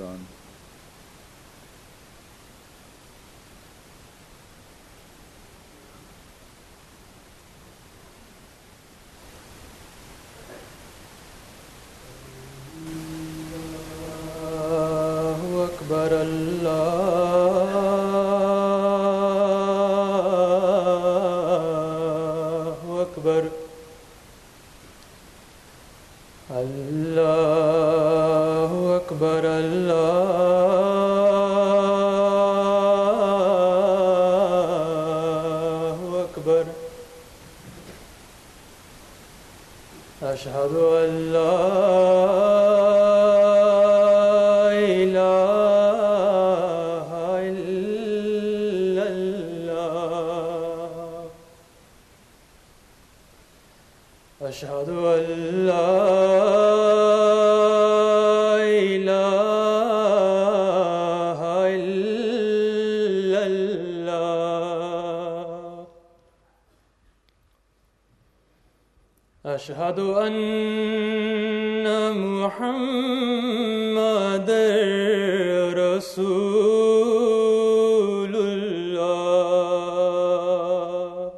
القرآن الله أكبر الله أكبر الله أكبر الله أكبر أشهد أن لا إله إلا الله أشهد أن لا إله إلا الله أشهد أن محمد رسول الله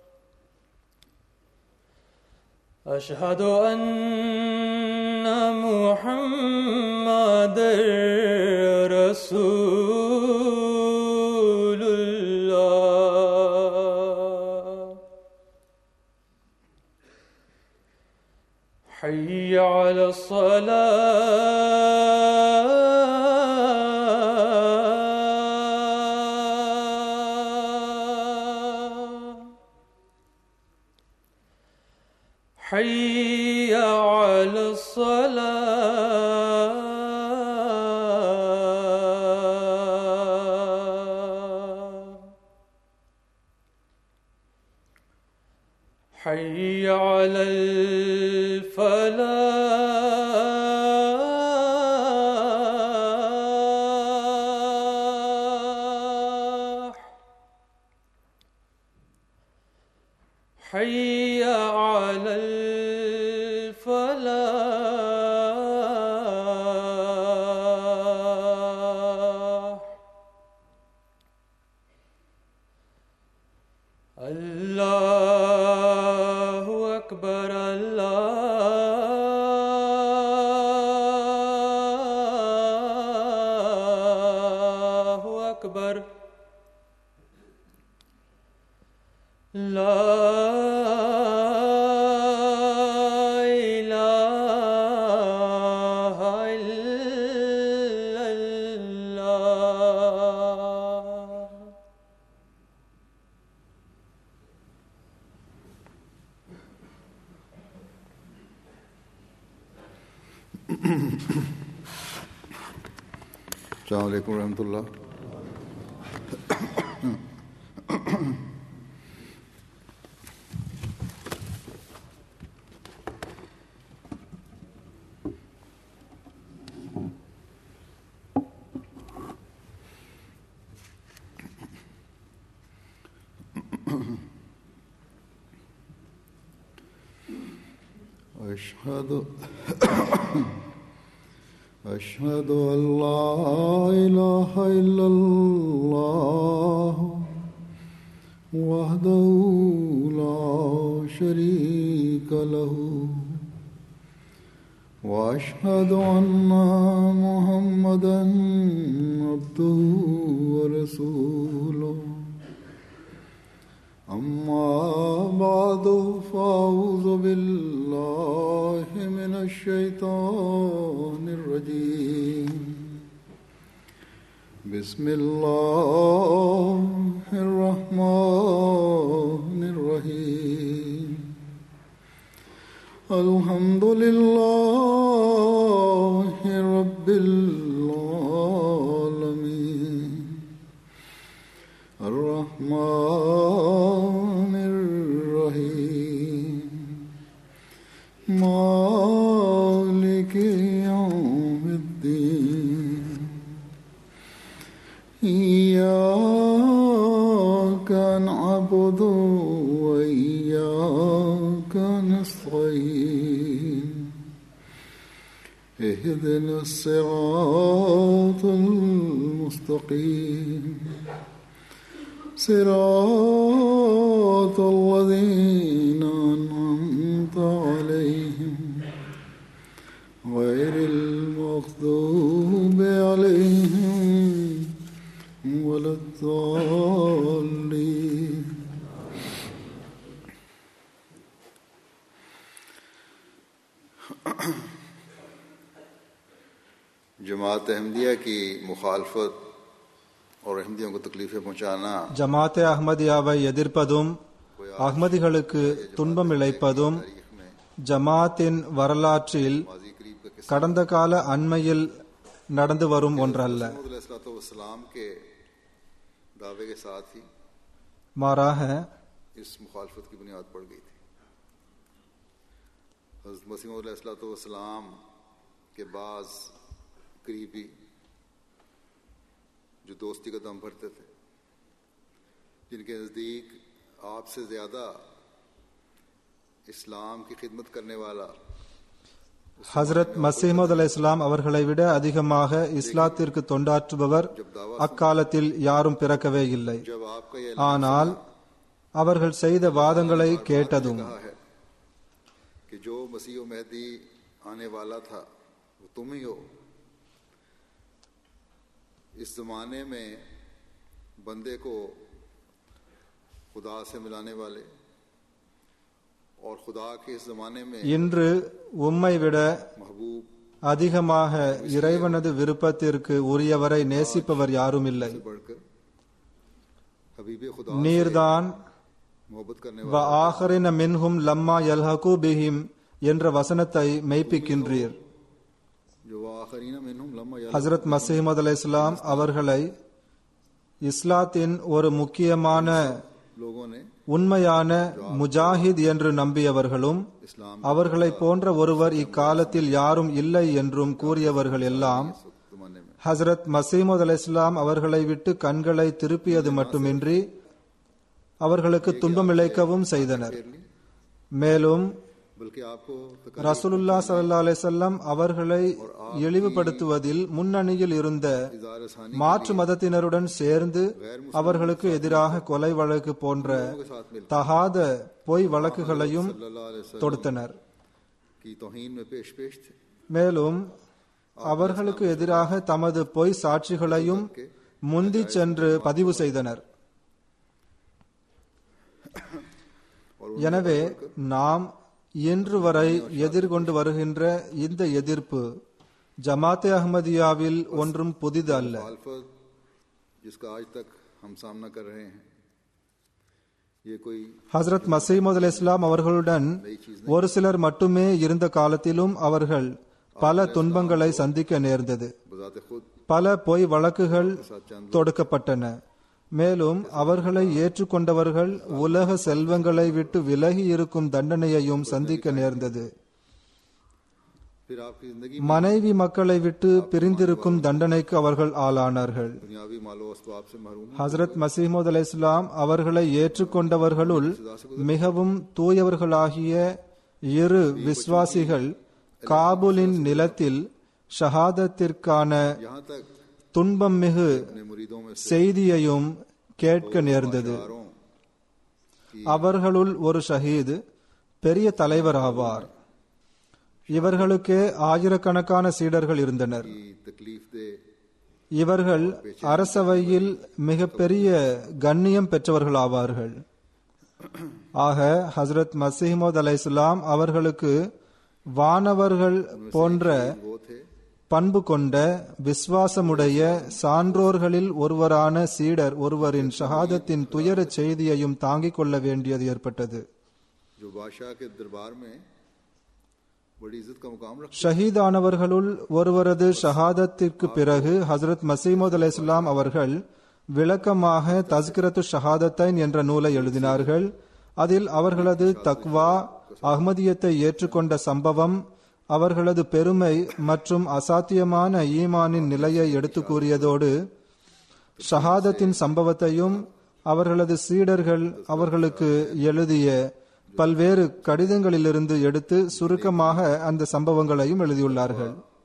أشهد أن محمد رسول الله حي على الصلاة حي على الصلاة حي على الفلاح حي على الفلاح الله أكبر الله أكبر لا إله إلا الله السلام عليكم ورحمة الله أشهد أشهد أن لا إله إلا الله وحده لا شريك له وأشهد أن محمدا عبده ورسوله أما بعد فأعوذ بالله من الشيطان الرجيم بسم الله الرحمن الرحيم الحمد لله رب العالمين الرحمن الرحيم مالك يوم الدين إياك نعبد وإياك نستعين اهدنا الصراط المستقيم صراط الذين أنعمت عليهم غير المغضوب عليهم ولا الضالين जमात अहमदिया की मुखालफत और अहमदियों को तकलीफें पहुंचाना ஜமாத்தே அஹ்மதியாவை எதிர்ப்பதும் அஹ்மதிகளுக்கு துன்பம் இழைப்பதும் तारीख में ஜமாத்தின் வரலாற்றில் माजी करीब का किस्सा கடந்த கால அண்மையில் நடந்து வரும் ஒன்றல்ல सलाम के दावे के साथ ही மாறாக इस मुखालफत की बुनियाद पड़ गई थी हजरत मसीम सलाम के बाज करीबी जो दोस्ती का दम भरते थे जिनके नज़दीक आपसे ज़्यादा इस्लाम की खिदमत करने वाला ஹஸ்ரத் மசீமது அலை இஸ்லாம் அவர்களை விட அதிகமாக இஸ்லாத்திற்கு தொண்டாற்றுபவர் அக்காலத்தில் யாரும் பிறக்கவே இல்லை जब आपका ये ஆனால் அவர்கள் செய்த வாதங்களை கேட்டதும் कहा है कि जो मसीह मेहदी आने वाला था वो तुम ही हो इस जमाने में बंदे को खुदा से मिलाने वाले और खुदा के इस जमाने में இன்று உம்மை விட महबूब அதிகமாக இறைவனது விருப்பத்திற்கு உரியவரை நேசிப்பவர் யாரும் இல்லை से बढ़कर हबीब खुदा நீர்தான் मोहब्बत करने வ ஆஹரின மின்ஹும் லம்மா யல்ஹகு பிஹிம் என்ற வசனத்தை மெய்ப்பிக்கின்றீர் जो आखरीन मिनहुम लम्मा यल- ஹசரத் மசீமது அலை இஸ்லாம் அவர்களை இஸ்லாத்தின் ஒரு முக்கியமான लोगों ने உண்மையான முஜாஹித் என்று நம்பியவர்களும் इस्लाम அவர்களை போன்ற ஒருவர் இக்காலத்தில் யாரும் இல்லை என்றும் கூறியவர்கள் எல்லாம் इस जमाने में ஹசரத் மசீமது அலை இஸ்லாம் அவர்களை விட்டு கண்களை திருப்பியது மட்டுமின்றி அவர்களுக்கு துன்பம் இழைக்கவும் செய்தனர் फेर ली மேலும் बल्कि आपको तक- ரசூலுல்லா ஸல்லல்லாஹு அலைஹி வஸல்லம் அவர்களை இழிவுபடுத்துவதில் முன்னணியில் இருந்த इजार आसानी மாற்று மதத்தினருடன் சேர்ந்து அவர்களுக்கு எதிராக கொலை வழக்கு போன்ற के साथ मिल தகாத பொய் வழக்குகளையும் सल्लल्लाहु अलैहि वसल्लम தொடுத்தனர் की तोहीन में पेश पेश थे மேலும் அவர்களுக்கு எதிராக தமது பொய் சாட்சிகளையும் முந்தி சென்று பதிவு செய்தனர் எனவே நாம் இன்று வரை எதிர்கொண்டு வருகின்ற இந்த எதிர்ப்பு ஜமாத்தே அஹ்மதியாவில் ஒன்றும் புதிது அல்ல मुखालफत जिसका आज तक हम सामना कर रहे हैं ये कोई ஹசரத் மசீமது அலி இஸ்லாம் அவர்களுடன் ஒரு சிலர் மட்டுமே இருந்த காலத்திலும் அவர்கள் பல துன்பங்களை சந்திக்க நேர்ந்தது बजात खुद பல பொய் வழக்குகள் தொடுக்கப்பட்டன மேலும் அவர்களை ஏற்றுக்கொண்டவர்கள் உலக செல்வங்களை விட்டு விலகி இருக்கும் தண்டனையையும் சந்திக்க நேர்ந்தது फिर आपकी जिंदगी மனைவி மக்களை விட்டு பிரிந்திருக்கும் தண்டனைக்கு அவர்கள் ஆளானார்கள் दुनियावी मालो असबाब से महरूम ஹசரத் மசீமது அலை இஸ்லாம் அவர்களை ஏற்றுக்கொண்டவர்களுள் மிகவும் தூயவர்களாகிய இரு விஸ்வாசிகள் காபூலின் நிலத்தில் ஷஹாதத்திற்கான यहाँ तक துன்பம் மிகு अपने मुरीदों में செய்தியையும் கேட்க நேர்ந்தது सारों அவர்களுள் ஒரு ஷஹீது பெரிய தலைவர் ஆவார் இவர்களுக்கே ஆயிரக்கணக்கான சீடர்கள் இருந்தனர் की तकलीफ दे இவர்கள் அரசவையில் மிகப்பெரிய கண்ணியம் பெற்றவர்கள் ஆவார்கள் ஆக ஹசரத் மசீமது அலைஹிஸ்ஸலாம் அவர்களுக்கு வானவர்கள் போன்ற वो थे பண்பு கொண்ட விசுவாசமுடைய சான்றோர்களில் ஒருவரான சீடர் ஒருவரின் ஷஹாதத்தின் துயர செய்தியையும் தாங்கிக் கொள்ள வேண்டியது ஏற்பட்டது जो बादशाह के दरबार में बड़ी इज्जत का मुकाम रखते ஷஹீதானவர்களுள் ஒருவரது ஷஹாதத்திற்கு பிறகு ஹசரத் மசீமது அலைஹிஸ்ஸலாம் அவர்கள் விளக்கமாக தஸ்கிரத்து ஷஹாதத்தைன் என்ற நூலை எழுதினார்கள் அதில் அவர்களது தக்வா அஹ்மதியத்தை ஏற்றுக்கொண்ட சம்பவம் அவர்களது பெருமை மற்றும் அசாத்தியமான ஈமானின் நிலையை எடுத்து கூறியதோடு ஷஹாதத்தின் சம்பவத்தையும் அவர்களது சீடர்கள் அவர்களுக்கு எழுதிய பல்வேறு கடிதங்களிலிருந்து எடுத்து சுருக்கமாக அந்த சம்பவங்களையும் எழுதியுள்ளார்கள்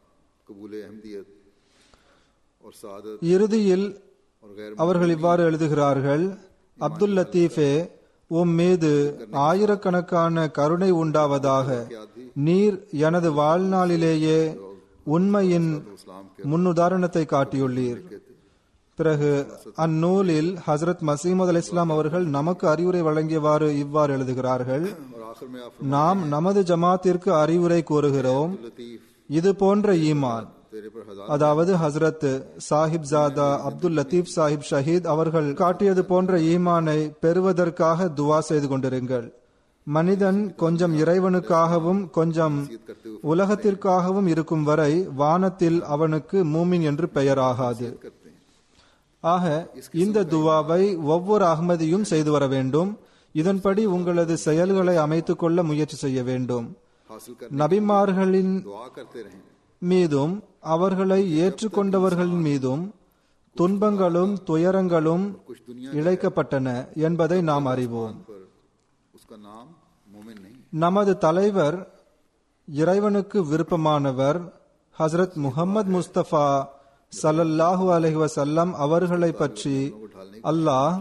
कबूल अहमदियत और सादत இறுதியில் और गैर அவர்கள் இவ்வாறு எழுதுகிறார்கள் அப்துல் லத்தீஃபே உம் மீது ஆயிரக்கணக்கான கருணை உண்டாவதாக நீர் எனது வாழ்நாளிலேயே உண்மையின் इस्लाम के முன்னுதாரணத்தை காட்டியுள்ளீர் பிறகு அந்நூலில் ஹசரத் மசீமது அலி இஸ்லாம் அவர்கள் நமக்கு அறிவுரை வழங்கியவாறு இவ்வாறு எழுதுகிறார்கள் और आखिर में आप நாம் நமது ஜமாத்திற்கு அறிவுரை கூறுகிறோம் लतीफ இது போன்ற ஈமான் तेरे पर हजार அதாவது ஹஸ்ரத் சாஹிப் ஜாதா அப்துல் லத்தீப் சாஹிப் ஷஹீத் அவர்கள் காட்டியது போன்ற ஈமானை பெறுவதற்காக துவா செய்து கொண்டிருங்கள் மனிதன் கொஞ்சம் இறைவனுக்காகவும் கொஞ்சம் உலகத்திற்காகவும் இருக்கும் வரை வானத்தில் அவனுக்கு மூமின் என்று பெயராகாது करते हैं ஆக இந்த துவாவை ஒவ்வொரு அகமதியும் செய்து வர வேண்டும் இதன்படி உங்களது செயல்களை அமைத்துக் கொள்ள முயற்சி செய்ய வேண்டும் हासिल कर நபிமார்களின் दुआ करते रहें மீதும் அவர்களை ஏற்றுக்கொண்டவர்களின் மீதும் துன்பங்களும் துயரங்களும் कुछ दुनिया இழைக்கப்பட்டன என்பதை நாம் அறிவோம் पर उसका नाम मोमिन नहीं நமது தலைவர் இறைவனுக்கு விருப்பமானவர் ஹசரத் முகமது முஸ்தபா சல்லல்லாஹு அலைஹி வஸல்லம் அவர்களை பற்றி அல்லாஹ்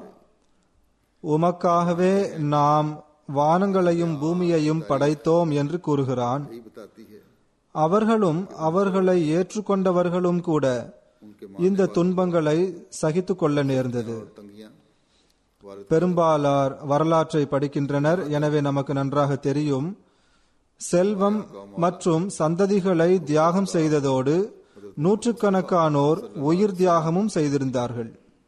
உமக்காகவே நாம் வானங்களையும் பூமியையும் படைத்தோம் என்று கூறுகிறான் यही बताती है அவர்களும் அவர்களை ஏற்றுக்கொண்டவர்களும் கூட उनके இந்த துன்பங்களை சகித்துக் கொள்ள நேர்ந்தது तंगियां वारद பெரும்பாலார் வரலாற்றை படிக்கின்றனர் எனவே நமக்கு நன்றாக தெரியும் செல்வம் மற்றும் சந்ததிகளை தியாகம் செய்ததோடு நூற்றுக்கணக்கானோர் உயிர் தியாகமும் செய்திருந்தார்கள்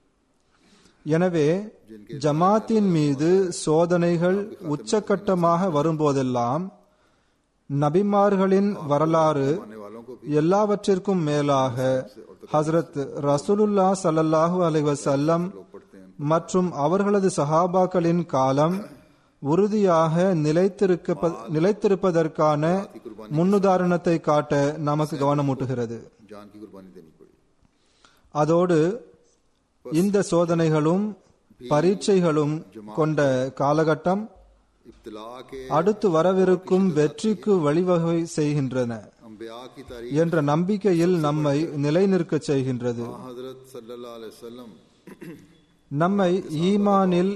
எனவே ஜமாத்தின் மீது சோதனைகள் உச்சக்கட்டமாக வரும்போதெல்லாம் நபிமார்களின் வரலாறு आने वालों को भी எல்லாவற்றிற்கும் மேலாக ஹஸ்ரத் ரசூலுல்லா ஸல்லல்லாஹு அலைஹி வஸல்லம் पढ़ते हैं மற்றும் அவர்களது சஹாபாக்களின் காலம் உறுதியாக நிலைத்திருக்க நிலைத்திருப்பதற்கான முன்னுதாரணத்தை காட்ட நமக்கு கவனமூட்டுகிறது जान की कुर्बानी देनी पड़ी அதோடு இந்த சோதனைகளும் பரீட்சைகளும் கொண்ட காலகட்டம் इब्तला के அடுத்து வரவிருக்கும் வெற்றிக்கு வழிவகை செய்கின்றன अम्बिया की तारीख என்ற நம்பிக்கையில் நம்மை நிலைநிற்கச் செய்கின்றது हजरत सल्लल्लाहु अलैहि वसल्लम நம்மை ஈமானில்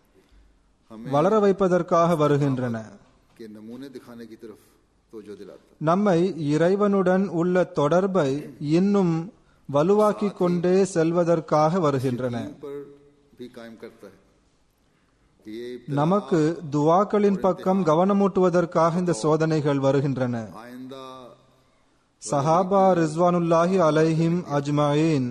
வளர வைப்பதற்காக வருகின்றன के नमूने दिखाने की तरफ तोजो दिलाता நம்மை இறைவனுடன் உள்ள தொடர்பை இன்னும் வலுவாக்கிக் கொண்டே செல்வதற்காக வருகின்றன है पर भी कायम करता है कि ये நமக்கு துவாக்களின் பக்கம் கவனமூட்டுவதற்காக இந்த சோதனைகள் வருகின்றன आइंदा சஹாபா ரிஸ்வானுல்லாஹி அலைஹிம் அஜ்மாயின்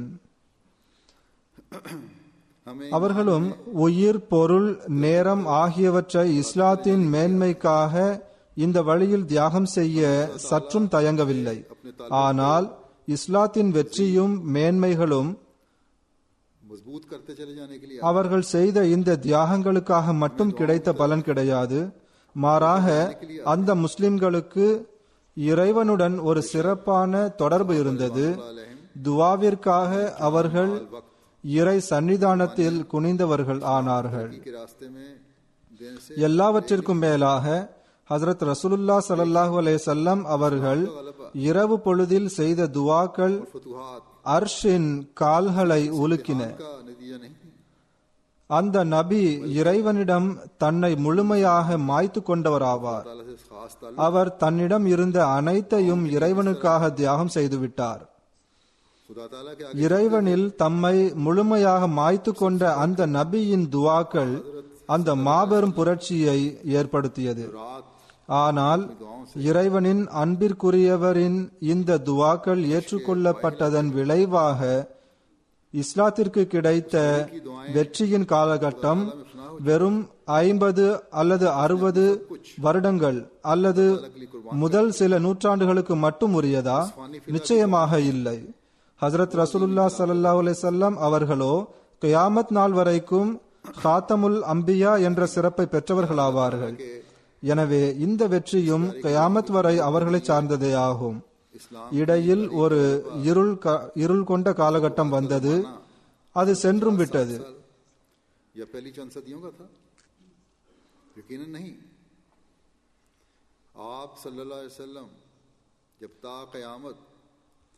हमें அவர்களும் உயிர் பொருள் நேரம் ஆகியவற்றை இஸ்லாத்தின் மேன்மைக்காக இந்த வழியில் தியாகம் செய்ய சற்றும் தயங்கவில்லை ஆனால் இஸ்லாத்தின் வெற்றியும் மேன்மைகளும் मजबूत करते चले जाने के लिए அவர்கள் செய்த இந்த தியாகங்களுக்காக மட்டும் கிடைத்த பலன் கிடையாது மாறாக அந்த முஸ்லிம்களுக்கு இறைவனுடன் ஒரு சிறப்பான தொடர்பு இருந்தது துவாவிற்காக அவர்கள் இறை சன்னிதானத்தில் குனிந்தவர்கள் ஆனார்கள் के रास्ते में देने से எல்லாவற்றிற்கும் மேலாக ஹசரத் ரசூலுல்லா ஸல்லல்லாஹு அலைஹி வஸல்லம் அவர்கள் இரவு பொழுதில் செய்த துவாக்கள் फतुहात அர்ஷின் கால்களை உலுக்கின का नतीजा नहीं அந்த நபி இறைவனிடம் தன்னை முழுமையாக மாய்த்து கொண்டவராவார் ताला से खास ताल्लुक அவர் தன்னிடம் இருந்த அனைத்தையும் இறைவனுக்காக தியாகம் செய்துவிட்டார் खुदा ताला के आगे இறைவனில் தம்மை முழுமையாக மாய்த்து கொண்ட அந்த நபியின் துவாக்கள் அந்த மாபெரும் புரட்சியை ஏற்படுத்தியது रात ஆனால் இறைவனின் அன்பிற்குரியவரின் இந்த துவாக்கள் ஏற்றுக்கொள்ளப்பட்டதன் விளைவாக இஸ்லாத்திற்கு கிடைத்த வெற்றியின் காலகட்டம் வெறும் ஐம்பது அல்லது அறுபது வருடங்கள் அல்லது முதல் சில நூற்றாண்டுகளுக்கு மட்டும் உரியதா நிச்சயமாக இல்லை ஹசரத் ரசூலுல்லா ஸல்லல்லாஹு அலைஹி வஸல்லம் அவர்களோ கியாமத் நாள் வரைக்கும் காத்தமுல் அம்பியா என்ற சிறப்பை பெற்றவர்களாவார்கள் எனவே இந்த வெற்றியும் கியாமத் வரை அவர்களை சார்ந்ததே ஆகும் இடையில் ஒரு இருள் க- இருள் கொண்ட காலகட்டம் வந்தது அது சென்றும் விட்டது या पहली चंद सदियों का था यकीनन नहीं आप सल्लल्लाहु अलैहि वसल्लम जब ता क़यामत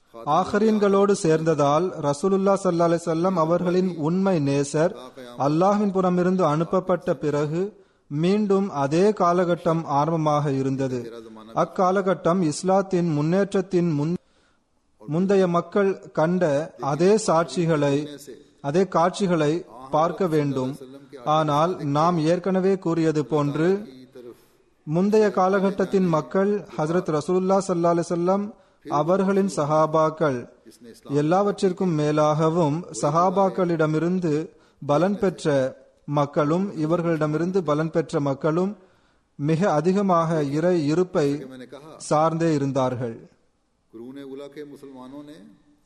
ஆஹரீன்களோடு சேர்ந்ததால் ரசூலுல்லா ஸல்லல்லாஹு அலைஹி வஸல்லம் அவர்களின் உண்மை நேசர் அல்லாஹ்வின் புறமிருந்து அனுப்பப்பட்ட பிறகு மீண்டும் அதே காலகட்டம் ஆரம்பமாக இருந்தது அக்காலகட்டம் இஸ்லாத்தின் முன்னேற்றத்தின் முன் முந்தைய மக்கள் கண்ட அதே சாட்சிகளை அதே காட்சிகளை பார்க்க வேண்டும் ஆனால் நாம் ஏற்கனவே கூறியது போன்று முந்தைய காலகட்டத்தின் மக்கள் ஹசரத் ரசூலுல்லா ஸல்லல்லாஹு அலைஹி வஸல்லம் அவர்களின் சஹாபாக்கள் எல்லாவற்றிற்கும் மேலாகவும் சஹாபாக்களிடமிருந்து பலன் பெற்ற மக்களும் இவர்களிடமிருந்து பலன் பெற்ற மக்களும் மிக அதிகமாக இறை இருப்பை मैंने कहा சார்ந்தே இருந்தார்கள் कुरून उला के मुसलमानों ने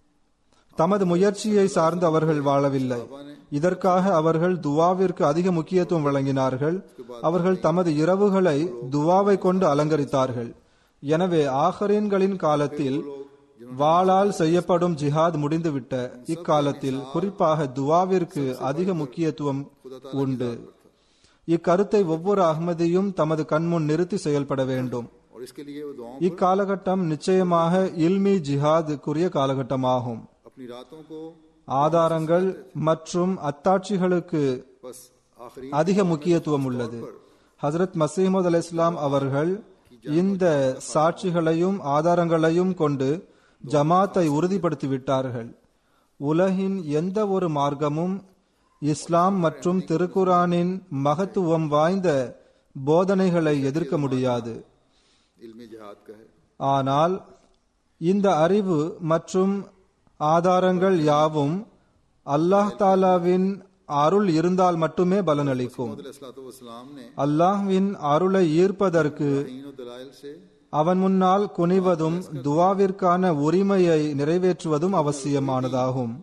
தமது முயற்சியை சார்ந்து அவர்கள் வாழவில்லை இதற்காக அவர்கள் துவாவிற்கு அதிக முக்கியத்துவம் வழங்கினார்கள் அவர்கள் தமது இரவுகளை துவாவை கொண்டு அலங்கரித்தார்கள் எனவே ஆஹரீன்களின் காலத்தில் வாளால் செய்யப்படும் ஜிஹாத் முடிந்துவிட்ட இக்காலத்தில் குறிப்பாக துவாவிற்கு அதிக முக்கியத்துவம் உண்டு இக்கருத்தை ஒவ்வொரு அகமதியும் தமது கண்முன் நிறுத்தி செயல்பட வேண்டும் और इसके लिए वो दुआओं இக்காலகட்டம் நிச்சயமாக இல்மி ஜிஹாதுக்குரிய காலகட்டமாகும் अपनी रातों को ஆதாரங்கள் மற்றும் அத்தாட்சிகளுக்கு बस आखिरी அதிக முக்கியத்துவம் உள்ளது ஹசரத் மசீமது அலி இஸ்லாம் அவர்கள் இந்த சாட்சிகளையும் ஆதாரங்களையும் கொண்டு ஜமாத்தை உறுதிப்படுத்தி விட்டார்கள் உலகின் எந்த ஒரு மார்க்கமும் இஸ்லாம் மற்றும் திருக்குரானின் மகத்துவம் வாய்ந்த போதனைகளை எதிர்க்க முடியாது इल्मी जिहाद का है ஆனால் இந்த அறிவு மற்றும் ஆதாரங்கள் யாவும் அல்லாஹ் தாலாவின் அருள் இருந்தால் மட்டுமே பலனளிக்கும் सलाम ने அல்லாஹ்வின் அருளை ஈர்ப்பதற்கு इन दलाइल से அவன் முன்னால் குனிவதும் துவாவிற்கான உரிமையை நிறைவேற்றுவதும் அவசியமானதாகும்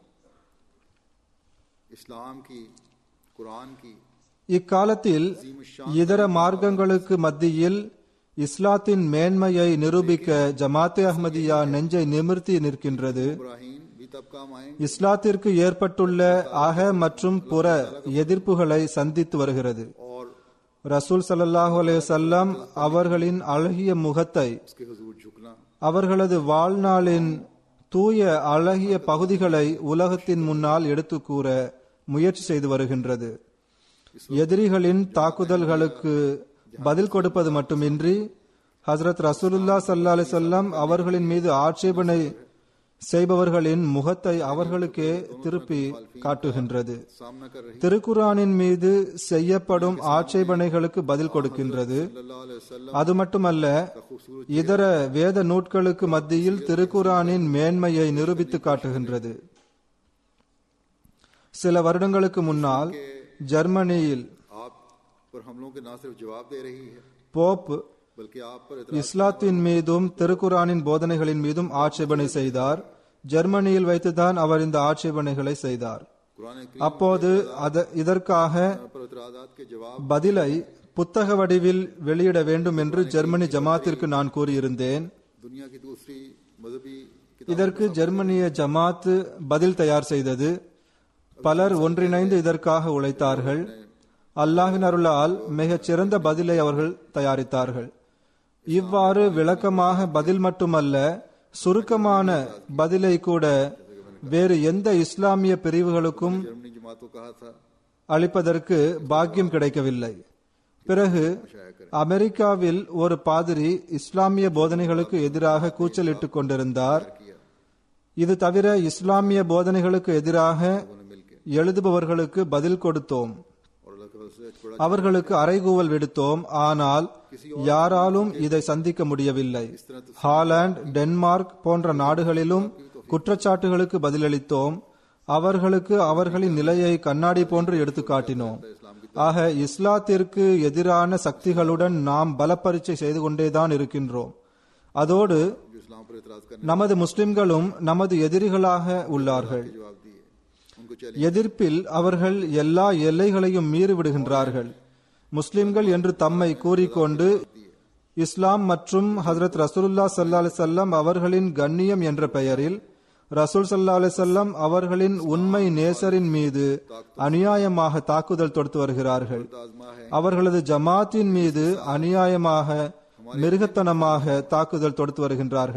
इस्लाम की कुरान की இக்காலத்தில் இதர மார்க்கங்களுக்கு மத்தியில் இஸ்லாத்தின் மேன்மையை நிரூபிக்க ஜமாத்தே அஹ்மதியா நெஞ்சை நிமிர்த்தி நிற்கின்றது इब्राहिम भी तब काम आएंगे இஸ்லாத்திற்கு ஏற்பட்டுள்ள அக மற்றும் புற எதிர்ப்புகளை சந்தித்து வருகிறது और ரசூல் ஸல்லல்லாஹு அலைஹி வஸல்லம் அவர்களின் அழகிய முகத்தை उसके हजूर झुकना அவர்களது வாழ்நாளின் தூய அழகிய பகுதிகளை உலகத்தின் முன்னால் எடுத்து கூற முயற்சி செய்து வருகின்றது எதிரிகளின் தாக்குதல்களுக்கு பதில் கொடுப்பது மட்டுமின்றி ஹசரத் ரசூலுல்லா ஸல்லல்லாஹு அலைஹி வஸல்லம் அவர்களின் மீது ஆட்சேபனை செய்பவர்களின் முகத்தை அவர்களுக்கே திருப்பி காட்டுகின்றது सामना कर रही திருக்குரானின் மீது செய்யப்படும் ஆட்சேபனைகளுக்கு பதில் கொடுக்கின்றது सल्लल्लाहु अलैहि वसल्लम அது மட்டுமல்ல இதர வேத நூட்களுக்கு மத்தியில் திருக்குரானின் மேன்மையை நிரூபித்து காட்டுகின்றது சில வருடங்களுக்கு முன்னால் ஜெர்மனியில் आप पर हमलों के ना सिर्फ जवाब दे रही है போப் बल्कि आप पर இஸ்லாத்தின் மீதும் திருக்குரானின் போதனைகளின் மீதும் ஆட்சேபனை செய்தார் ஜெர்மனியில் வைத்துதான் அவர் இந்த ஆட்சேபனைகளை செய்தார் कुरान அப்போது அத இதற்காக पर इतराजात के जवाब பதிலை புத்தக வடிவில் வெளியிட வேண்டும் என்று ஜெர்மனி ஜமாத்திற்கு நான் கூறியிருந்தேன் दुनिया की दूसरी मजहबी இதற்கு ஜெர்மனிய ஜமாத் பதில் தயார் செய்தது பலர் ஒன்றிணைந்து இதற்காக உழைத்தார்கள் அல்லாஹ்வின் அருளால் மிகச் சிறந்த பதிலை அவர்கள் தயாரித்தார்கள் இவ்வாறு விளக்கமாக பதில் மட்டுமல்ல சுருக்கமான பதிலை கூட வேறு எந்த இஸ்லாமிய பிரிவுகளுக்கும் जर्मनी जमात को कहा था அளிப்பதற்கு பாக்கியம் கிடைக்கவில்லை பிறகு அமெரிக்காவில் ஒரு பாதிரி இஸ்லாமிய போதனைகளுக்கு எதிராக கூச்சலிட்டுக் கொண்டிருந்தார் இது தவிர இஸ்லாமிய போதனைகளுக்கு எதிராக எழுதுபவர்களுக்கு பதில் கொடுத்தோம் और अल्लाह के फजल से बड़ा அவர்களுக்கு அறைகூவல் விடுத்தோம் ஆனால் யாராலும் இதை சந்திக்க முடியவில்லை ஹாலாந்து டென்மார்க் போன்ற நாடுகளிலும் குற்றச்சாட்டுகளுக்கு பதிலளித்தோம் அவர்களுக்கு அவர்களின் நிலையை கண்ணாடி போன்று எடுத்து காட்டினோம் ஆக இஸ்லாத்திற்கு எதிரான சக்திகளுடன் நாம் பலப்பரீட்சை செய்து கொண்டேதான் இருக்கின்றோம் அதோடு जो इस्लाम पर इतराज करने நமது முஸ்லிம்களும் நமது எதிரிகளாக உள்ளார்கள் के जवाब दिए उनको चैलेंज எதிர்ப்பில் அவர்கள் எல்லா எல்லைகளையும் மீறி விடுகின்றார்கள் முஸ்லிம்கள் என்று தம்மை கூறிக்கொண்டு இஸ்லாம் மற்றும் ஹசரத் ரசூலுல்லா ஸல்லல்லாஹு அலைஹி வஸல்லம் அவர்களின் கண்ணியம் என்ற பெயரில் ரசூல் ஸல்லல்லாஹு அலைஹி வஸல்லம் அவர்களின் உண்மை நேசரின் மீது அநியாயமாக தாக்குதல் தொடுத்து வருகிறார்கள் आजमा है அவர்களது ஜமாத்தின் மீது அநியாயமாக மிருகத்தனமாக தாக்குதல் தொடுத்து வருகின்றார்கள்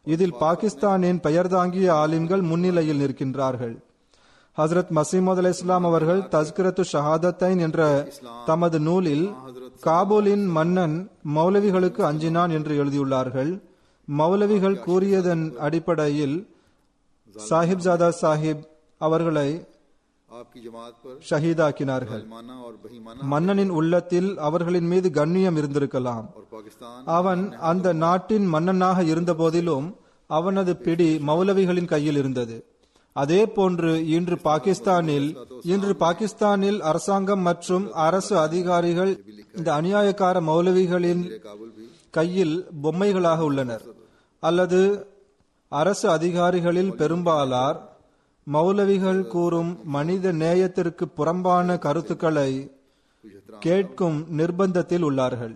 இதில் பாகிஸ்தானின் பெயர் தாங்கிய ஆலிம்கள் முன்னிலையில் நிற்கின்றார்கள் ஹசரத் மசீமது அலை இஸ்லாம் அவர்கள் தஸ்கிரத்து ஷஹாதத்தைன் என்ற தமது நூலில் காபூலின் மன்னன் மௌலவிகளுக்கு அஞ்சினான் என்று எழுதியுள்ளார்கள் மௌலவிகள் கூறியதன் அடிப்படையில் சாஹிப் ஜாதா சாஹிப் அவர்களை आपकी जमात पर ஷஹீதாக்கினார்கள் माना और बहीमाना மன்னனின் உள்ளத்தில் அவர்களின் மீது கண்ணியம் இருந்திருக்கலாம் और पाकिस्तान அவன் அந்த நாட்டின் மன்னனாக இருந்த போதிலும் அவனது பிடி மௌலவிகளின் கையில் இருந்தது அதே போன்று இன்று பாகிஸ்தானில் இன்று பாகிஸ்தானில் அரசாங்கம் மற்றும் அரசு அதிகாரிகள் இந்த அநியாயக்கார மௌலவிகளின் काबुल भी கையில் பொம்மைகளாக உள்ளனர் அல்லது அரசு அதிகாரிகளில் பெரும்பாலார் மௌலவிகள் கூறும் மனித நேயத்திற்கு புறம்பான கருத்துக்களை கேட்கும் நிர்பந்தத்தில் உள்ளார்கள்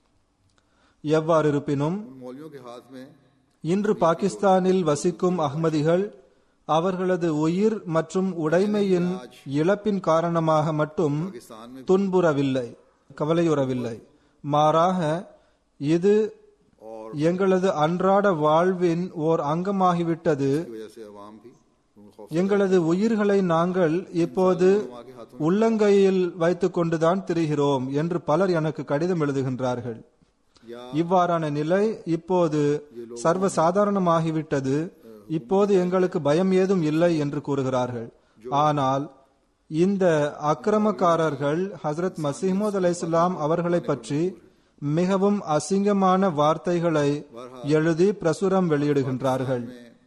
எவ்வாறு இருப்பினும் उन मौलियों के हाथ में இன்று பாகிஸ்தானில் வசிக்கும் அஹ்மதிகள் அவர்களது உயிர் மற்றும் உடைமையின் இழப்பின் காரணமாக மட்டும் पाकिस्तान में துன்புறவில்லை கவலையுறவில்லை மாறாக இது எங்களது அன்றாட வாழ்வின் ஓர் அங்கமாகிவிட்டது की वजह से अवाम भी उनको खौफ எங்களது உயிர்களை नाங்கள் இப்போது உள்ளங்கையில் வைத்துக் கொண்டுதான் திரிகிறோம் என்று பலர் எனக்கு கடிதம் எழுதுகின்றார்கள் या இவ்வாறான நிலை இப்போது சர்வ சாதாரணமாகிவிட்டது இப்போது எங்களுக்கு பயம் ஏதும் இல்லை என்று கூறுகிறார்கள் ஆனால் இந்த அக்கிரமக்காரர்கள் ஹசரத் மசீமது அலைஹிஸ்ஸலாம் அவர்களை பற்றி மிகவும் அசிங்கமான வார்த்தைகளை எழுதி பிரசுரம் வெளியிடுகின்றார்கள்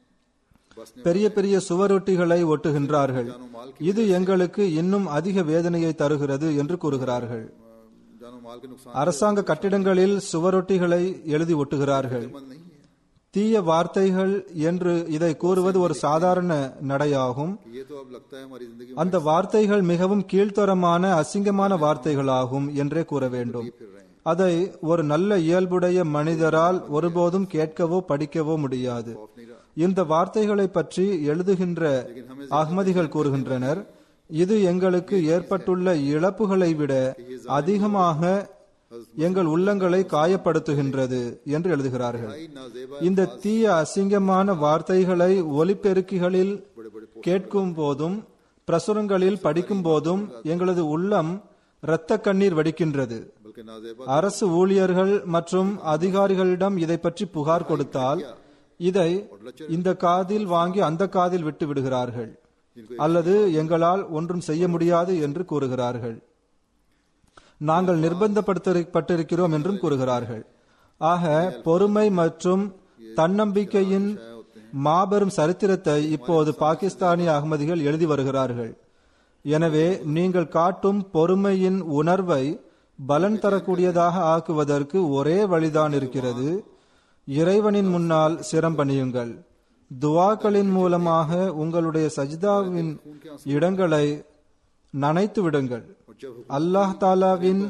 பெரிய பெரிய சுவரொட்டிகளை ஒட்டுகின்றார்கள் இது எங்களுக்கு இன்னும் அதிக வேதனையை தருகிறது என்று கூறுகிறார்கள் जानो माल के नुकसान அரசாங்க கட்டிடங்களில் சுவரொட்டிகளை எழுதி ஒட்டுகிறார்கள் मंद नहीं है தீய வார்த்தைகள் என்று இதை கூறுவது ஒரு சாதாரண நடையாகும் कि ये तो अब लगता है हमारी जिंदगी அந்த வார்த்தைகள் மிகவும் கீழ்த்தரமான அசிங்கமான வார்த்தைகளாகும் என்றே கூற வேண்டும் அதை ஒரு நல்ல இயல்புடைய மனிதரால் ஒருபோதும் கேட்கவோ படிக்கவோ முடியாது இந்த வார்த்தைகளை பற்றி எழுதுகின்ற அஹ்மதிகள் கூறுகின்றனர் இது எங்களுக்கு ஏற்பட்டுள்ள இழப்புகளை விட அதிகமாக எங்கள் உள்ளங்களை காயப்படுத்துகின்றது என்று எழுதுகிறார்கள் नाजेबा இந்த தீய அசிங்கமான வார்த்தைகளை ஒலிபெருக்கிகளில் கேட்கும் போதும் பிரசுரங்களில் படிக்கும் போதும் எங்களது உள்ளம் இரத்த கண்ணீர் வடிக்கின்றது बल्कि नाजेबा அரசு ஊழியர்கள் மற்றும் அதிகாரிகளிடம் இதை பற்றி புகார் கொடுத்தால் இதை இந்த காதில் வாங்கி அந்த காதில் விட்டு விடுகிறார்கள் அல்லது எங்களால் ஒன்றும் செய்ய முடியாது என்று கூறுகிறார்கள் நாங்கள் நிர்பந்தப்படுத்தப்பட்டிருக்கிறோம் என்றும் கூறுகிறார்கள் ஆக பொறுமை மற்றும் தன்னம்பிக்கையின் மாபெரும் சரித்திரத்தை இப்போது பாகிஸ்தானிய அகமதிகள் எழுதி வருகிறார்கள் எனவே நீங்கள் காட்டும் பொறுமையின் உணர்வை பலன் தரக்கூடியதாக ஆக்குவதற்கு ஒரே வழிதான் இருக்கிறது இறைவனின் முன்னால் சிரம் பணியுங்கள் துவாக்களின் மூலமாக உங்களுடைய சஜிதாவின் இடங்களை நனைத்து விடுங்கள் அல்லாஹ் தாலாவின்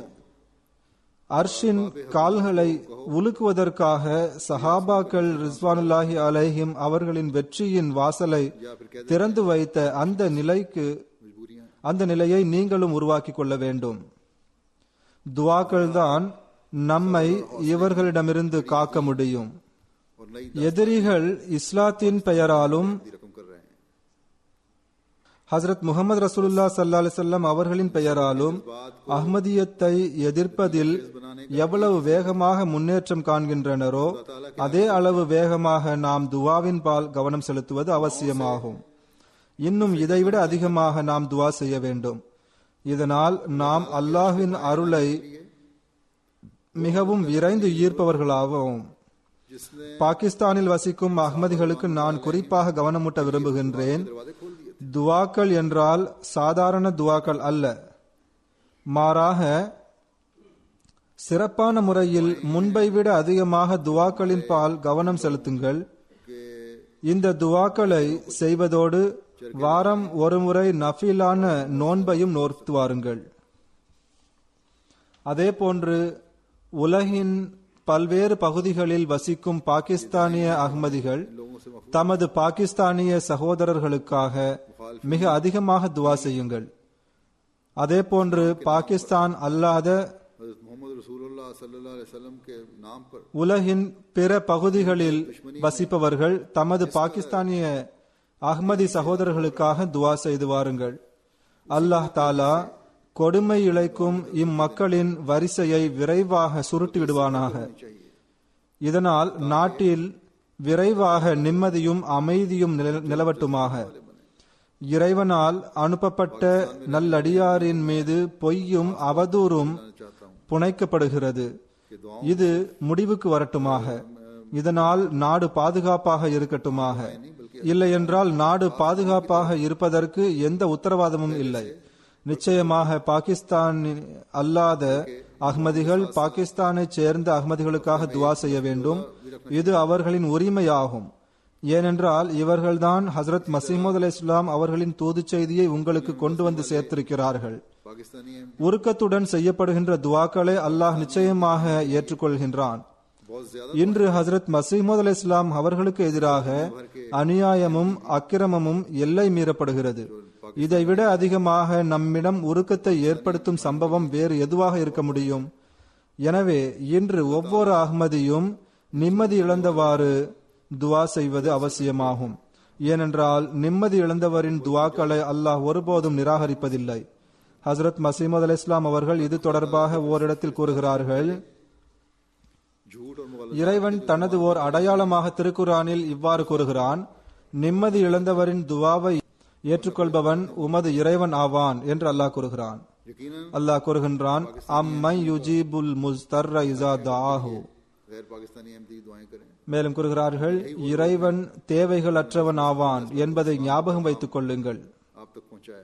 அர்ஷின் கால்களை உலுக்குவதற்காக சஹாபாக்கள் ரிஸ்வானுல்லாஹி அலைஹிம் அவர்களின் வெற்றியின் வாசலை திறந்து வைத்த அந்த நிலைக்கு அந்த நிலையை நீங்களும் உருவாக்கிக் கொள்ள வேண்டும் துவாக்கள் தான் நம்மை இவர்களிடமிருந்து காக்க முடியும் और नई எதிரிகள் இஸ்லாத்தின் பெயராலும் रकम कर रहे हैं ஹசரத் முகமது ரசூலுல்லா சல்லா அலிசல்லாம் அவர்களின் பெயராலும் அஹ்மதியத்தை எதிர்ப்பதில் எவ்வளவு வேகமாக முன்னேற்றம் காண்கின்றனரோ அதே அளவு வேகமாக நாம் துவாவின் பால் கவனம் செலுத்துவது அவசியமாகும் இன்னும் இதைவிட அதிகமாக நாம் துவா செய்ய வேண்டும் இதனால் நாம் அல்லாஹ்வின் அருளை மிகவும் விரைந்து ஈர்ப்பவர்களாகவும் जिसने பாகிஸ்தானில் வசிக்கும் அகமதிகளுக்கு நான் குறிப்பாக கவனமூட்ட விரும்புகின்றேன் दरवाजे खोल दिए துவாக்கள் என்றால் சாதாரண துவாக்கள் அல்ல மாறாக சிறப்பான முறையில் முன்பை விட அதிகமாக துவாக்களின் பால் கவனம் செலுத்துங்கள் இந்த துவாக்களை செய்வதோடு வாரம் ஒருமுறை நஃபிலான நோன்பையும் நோர்த்து வாருங்கள் அதே போன்று உலகின் பல்வேறு பகுதிகளில் வசிக்கும் பாகிஸ்தானிய அகமதிகள் தமது பாகிஸ்தானிய சகோதரர்களுக்காக மிக அதிகமாக துவா செய்யுங்கள் அதே போன்று பாகிஸ்தான் அல்லாத हजरत मोहम्मद रसूलुल्लाह सल्लल्लाहु अलैहि वसल्लम के नाम पर உலகின் பிற பகுதிகளில் வசிப்பவர்கள் தமது பாகிஸ்தானிய அஹ்மதி சகோதரர்களுக்காக துவா செய்து வாருங்கள் அல்லாஹ் தாலா கொடுமை இழைக்கும் இம்மக்களின் வரிசையை விரைவாக சுருட்டி விடுவானாக இதனால் நாட்டில் விரைவாக நிம்மதியும் அமைதியும் நில- நிலவட்டுமாக இறைவனால் அனுப்பப்பட்ட நல்லடியாரின் மீது பொய்யும் அவதூறும் புனைக்கப்படுகிறது இது முடிவுக்கு வரட்டுமாக இதனால் நாடு பாதுகாப்பாக இருக்கட்டுமாக இல்லையென்றால் நாடு பாதுகாப்பாக இருப்பதற்கு எந்த உத்தரவாதமும் இல்லை நிச்சயமாக பாகிஸ்தான் அல்லாத அகமதிகள் பாகிஸ்தானைச் சேர்ந்த அகமதிகளுக்காக துவா செய்ய வேண்டும் இது அவர்களின் உரிமையாகும் ஏனென்றால் இவர்கள்தான் ஹசரத் மசீமது அலை இஸ்லாம் அவர்களின் தூது செய்தியை உங்களுக்கு கொண்டு வந்து சேர்த்திருக்கிறார்கள் पाकिस्तानी एम உருக்கத்துடன் செய்யப்படுகின்ற துவாக்களை அல்லாஹ் நிச்சயமாக ஏற்றுக்கொள்கின்றான் बहुत ज्यादा இன்று ஹசரத் மசீமது அலை இஸ்லாம் அவர்களுக்கு எதிராக அநியாயமும் அக்கிரமமும் எல்லை மீறப்படுகிறது இதைவிட அதிகமாக நம்மிடம் உருக்கத்தை ஏற்படுத்தும் சம்பவம் வேறு எதுவாக இருக்க முடியும் எனவே இன்று ஒவ்வொரு அகமதியும் நிம்மதி இழந்தவாறு துவா செய்வது அவசியமாகும் ஏனென்றால் நிம்மதி இழந்தவரின் துவாக்களை அல்லாஹ் ஒருபோதும் நிராகரிப்பதில்லை ஹசரத் மசீமது அலை இஸ்லாம் அவர்கள் இது தொடர்பாக ஓரிடத்தில் கூறுகிறார்கள் झूठ और मुगल இறைவன் தனது ஓர் அடையாளமாக திருக்குரானில் இவ்வாறு கூறுகிறான் நிம்மதி இழந்தவரின் துவாவை ஏற்றுக்கொள்பவன் உமது இறைவன் ஆவான் என்று அல்லாஹ் கூறுகிறான் यकीनन அல்லாஹ் கூறுகின்றான் அம்மை யுஜீபுல் முஸ்தர்ர இசா தாஹு गैर पाकिस्तानी अहमदी दुआएं करें மேலும் கூறுகிறார்கள் இறைவன் தேவைகள் அற்றவன் ஆவான் என்பதை ஞாபகம் வைத்துக் கொள்ளுங்கள் आप तक पहुंचाया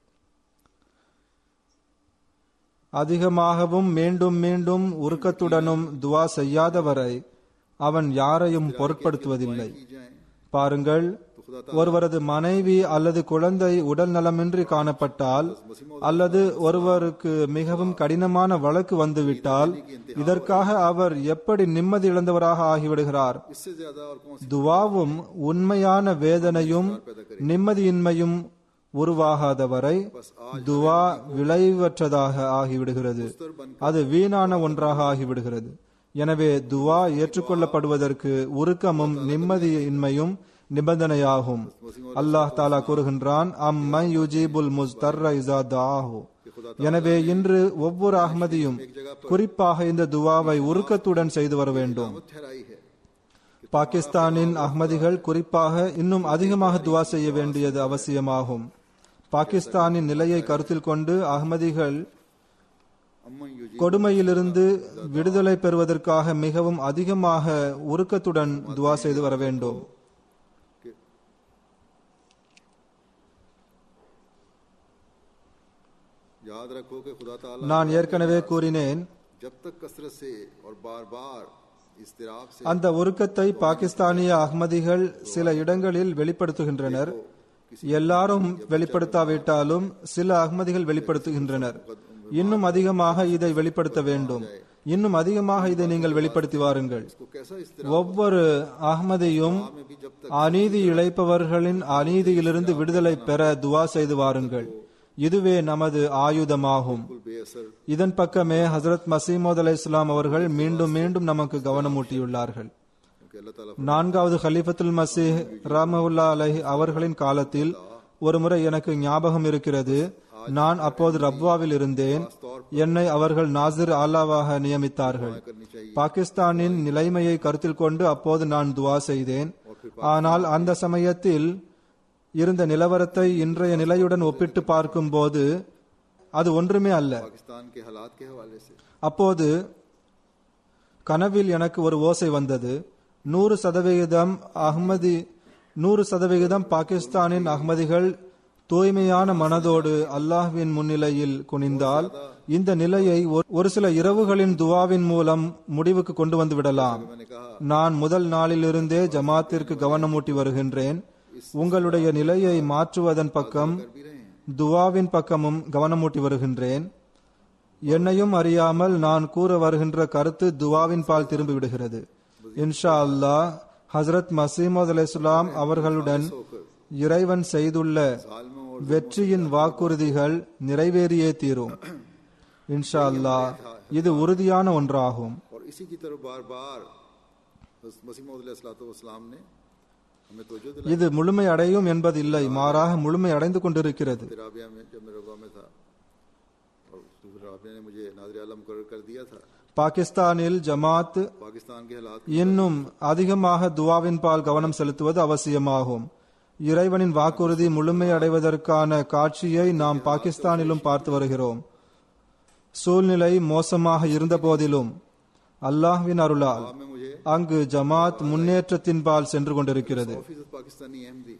அதிகமாகவும் மீண்டும் மீண்டும் உருக்கத்துடனும் துவா செய்யாதவரை அவன் யாரையும் பொருட்படுத்துவதில்லை की जाए பாருங்கள் ஒருவரது மனைவி அல்லது குழந்தை உடல் நலமின்றி காணப்பட்டால் அல்லது ஒருவருக்கு மிகவும் கடினமான வழக்கு வந்துவிட்டால் இதற்காக அவர் எப்படி நிம்மதி இழந்தவராக ஆகிவிடுகிறார் इससे ज्यादा और कौन सी துவாவும் உண்மையான வேதனையும் நிம்மதியின்மையும் உருவாகாதவரை துவா விளைவற்றதாக ஆகிவிடுகிறது அது வீணான ஒன்றாக ஆகிவிடுகிறது எனவே துவா ஏற்றுக்கொள்ளப்படுவதற்கு உருக்கமும் நிம்மதியின்மையும் நிபந்தனையாகும் அல்லாஹ் தாலா கூறுகின்றான் அம்மை யுஜீபுல் முஸ்தர்ர இஸா தாஹு எனவே இன்று ஒவ்வொரு அகமதியும் குறிப்பாக இந்த துவாவை உருக்கத்துடன் செய்து வர வேண்டும் ठहराई है பாகிஸ்தானின் அகமதிகள் குறிப்பாக இன்னும் அதிகமாக துவா செய்ய வேண்டியது அவசியமாகும் பாகிஸ்தானின் நிலையை கருத்தில் கொண்டு அகமதிகள் अम्मा युजी கொடுமையிலிருந்து விடுதலை பெறுவதற்காக மிகவும் அதிகமாக உருக்கத்துடன் துவா செய்து வர வேண்டும் याद रखो कि खुदा ताला நான் ஏற்கனவே கூறினேன் जब तक कसरत से और बार बार इस्तिराब से அந்த உருக்கத்தை பாகிஸ்தானிய அகமதிகள் சில இடங்களில் வெளிப்படுத்துகின்றனர் எல்லாரும் வெளிப்படுத்தாவிட்டாலும் சில அகமதிகள் வெளிப்படுத்துகின்றனர் இன்னும் அதிகமாக இதை வெளிப்படுத்த வேண்டும் இன்னும் அதிகமாக இதை நீங்கள் வெளிப்படுத்தி வாருங்கள் को कैसा इस्तिराब ஒவ்வொரு அகமதியும் में भी जब तक அநீதி இழைப்பவர்களின் அநீதியிலிருந்து விடுதலை பெற துவா செய்து வாருங்கள் இதுவே நமது ஆயுதமாகும் बिल्कुल बेअसर இதன் பக்கமே ஹசரத் மசீமோத் அலை இஸ்லாம் அவர்கள் மீண்டும் மீண்டும் நமக்கு கவனமூட்டியுள்ளார்கள் क्योंकि अल्लाह ताला நான்காவது ஹலிஃபத்துல் மசீஹ் ராமவுல்லா அலைஹி அவர்களின் காலத்தில் ஒருமுறை எனக்கு ஞாபகம் இருக்கிறது நான் அப்போது ரப்வாவில் இருந்தேன் என்னை அவர்கள் நாசிர் ஆலாவாக நியமித்தார்கள் करनी चाहिए பாகிஸ்தானின் நிலைமையை கருத்தில் கொண்டு அப்போது நான் துவா செய்தேன் ஆனால் அந்த சமயத்தில் இருந்த நிலவரத்தை இன்றைய நிலையுடன் ஒப்பிட்டு பார்க்கும்போது அது ஒன்றுமே அல்ல पाकिस्तान के हालात के हवाले से அப்போது கனவில் எனக்கு ஒரு ஓசை வந்தது நூறு சதவிகிதம் அஹ்மதி நூறு சதவிகிதம் பாகிஸ்தானின் அஹ்மதிகள் தூய்மையான மனதோடு அல்லாஹ்வின் முன்னிலையில் குனிந்தால் இந்த நிலையை ஒரு- ஒரு சில இரவுகளின் துவாவின் மூலம் முடிவுக்கு கொண்டு வந்து விடலாம் मैंने कहा நான் முதல் நாளிலிருந்தே ஜமாத்திற்கு கவனமூட்டி வருகின்றேன் உங்களுடைய நிலையை மாற்றுவதன் பக்கம் भी रहे हैं துவாவின் பக்கமும் கவனமூட்டி வருகின்றேன் என்னையும் அறியாமல் நான் கூற வருகின்ற கருத்து துவாவின் பால் திரும்பி விடுகிறது இன்ஷா அல்லாஹ் ஹசரத் மசீமது அலைஹிஸ்ஸலாம் அவர்களுடன் இறைவன் செய்துள்ள आलमों और வெற்றியின் வாக்குறுதிகள் நிறைவேறியே தீரும் இன்ஷா அல்லாஹ் இது உறுதியான ஒன்றாகும் और इसी की तरफ बार बार मसीम ने हमें तोजो दिलाई இது முழுமை அடையும் என்பதில்லை மாறாக முழுமை अடைந்து கொண்டிருக்கிறது फिर राबिया में जब मैं रबा में था और फिर राबिया ने मुझे नाजर आलम कर कर दिया था பாகிஸ்தானில் ஜமாத் पाकिस्तान के हालात இன்னும் அதிகமாக துவாவின் பால் கவனம் செலுத்துவது அவசியமாகும் இறைவனின் வாக்குறுதி முழுமை அடைவதற்கான காட்சியை நாம் பாகிஸ்தானிலும் பார்த்து வருகிறோம் சூழ்நிலை மோசமாக இருந்த போதிலும் அல்லாஹ்வின் அருளால் में मुझे அங்கு ஜமாத் முன்னேற்றத்தின் பால் சென்று கொண்டிருக்கிறது फीसद पाकिस्तानी अहमदी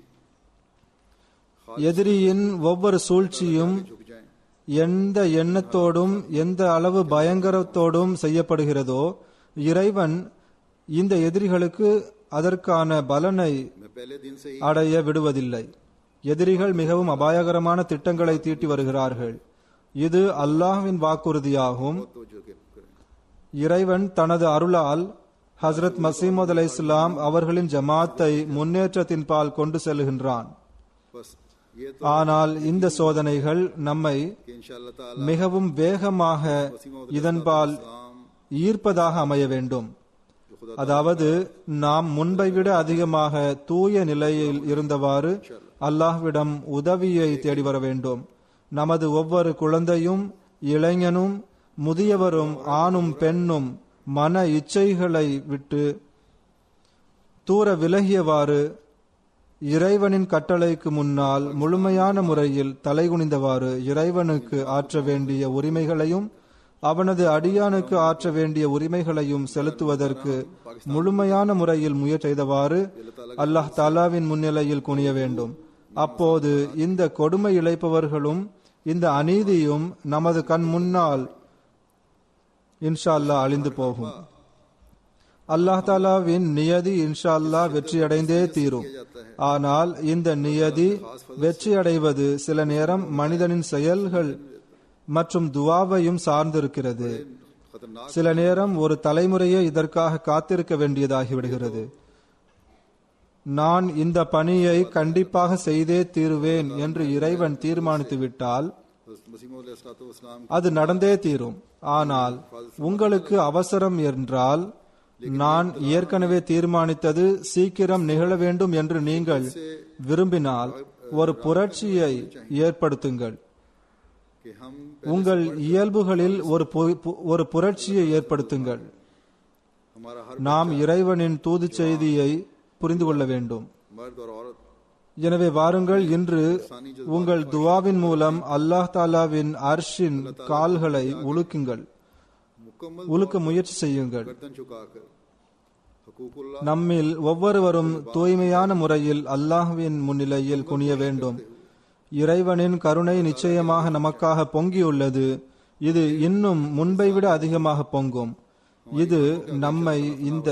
எதிரியின் ஒவ்வொரு சூழ்ச்சியும் झुक जाएं எந்த எண்ணத்தோடும் எந்த அளவு பயங்கரத்தோடும் செய்யப்படுகிறதோ இறைவன் இந்த எதிரிகளுக்கு அதற்கான பலனை मैं पहले दिन से ही அடைய விடுவதில்லை எதிரிகள் மிகவும் அபாயகரமான திட்டங்களை தீட்டி வருகிறார்கள் இது அல்லாஹ்வின் வாக்குறுதியாகும் तोजो के करें இறைவன் தனது அருளால் ஹஸ்ரத் மசீமது அலை இஸ்லாம் அவர்களின் ஜமாத்தை முன்னேற்றத்தின் பால் கொண்டு செல்கின்றான் बस ये तो ஆனால் இந்த சோதனைகள் நம்மை कि इंशाअल्लाह ताला மிகவும் வேகமாக இதன்பால் ஈர்ப்பதாக அமைய வேண்டும் जो खुदा அதாவது நாம் முன்பை விட அதிகமாக தூய நிலையில் இருந்தவாறு அல்லாஹ்விடம் உதவியை தேடி வர வேண்டும் நமது ஒவ்வொரு குழந்தையும் இளைஞனும் முதியவரும் ஆணும் பெண்ணும் மன இச்சைகளை விட்டு தூர விலகியவாறு இறைவனின் கட்டளைக்கு முன்னால் முழுமையான முறையில் தலைகுனிந்தவாறு இறைவனுக்கு ஆற்ற வேண்டிய உரிமைகளையும் அவனது அடியானுக்கு ஆற்ற வேண்டிய உரிமைகளையும் செலுத்துவதற்கு முழுமையான முறையில் முயற்சி செய்தவாறு அல்லாஹ் தாலாவின் முன்னிலையில் குனிய வேண்டும் அப்போது இந்த கொடுமை இழைப்பவர்களும் இந்த அநீதியும் நமது கண் முன்னால் இன்ஷா அல்லாஹ் அழிந்து போகும் அல்லாஹ் தாலாவின் நியதி இன்ஷா அல்லாஹ் வெற்றியடைந்தே தீரும் ஆனால் இந்த நியதி வெற்றியடைவது சில நேரம் மனிதனின் செயல்கள் மற்றும் துவாவையும் சார்ந்திருக்கிறது खतरनाक சில நேரம் ஒரு தலைமுறையே இதற்காக காத்திருக்க வேண்டியதாகிவிடுகிறது நான் இந்த பணியை கண்டிப்பாக செய்தே தீருவேன் என்று இறைவன் தீர்மானித்து விட்டால் मसीम इस्लाम அது நடந்தே தீரும் ஆனால் உங்களுக்கு அவசரம் என்றால் நான் ஏற்கனவே தீர்மானித்தது சீக்கிரம் நிகழ வேண்டும் என்று நீங்கள் விரும்பினால் ஒரு புரட்சியை ஏற்படுத்துங்கள் कि हम உங்கள் இயல்புகளில் ஒரு பு- பு- ஒரு புரட்சியை ஏற்படுத்துங்கள் हमारा हर நாம் இறைவனின் தூது செய்தியை புரிந்து கொள்ள வேண்டும் मर्द और औरत எனவே வாருங்கள் இன்று உங்கள் துவாவின் மூலம் அல்லாஹ் தாலாவின் அர்ஷின் கால்களை உலுக்குங்கள் मुकम्मल உலுக்க முயற்சி செய்யுங்கள் गर्दन झुकाकर हकूकुल्लाह நம்மில் ஒவ்வொருவரும் தூய்மையான முறையில் அல்லாஹ்வின் முன்னிலையில் குனிய வேண்டும் இறைவனின் கருணை நிச்சயமாக நமக்காக பொங்கியுள்ளது இது இன்னும் முன்பை விட அதிகமாக பொங்கும் இது நம்மை இந்த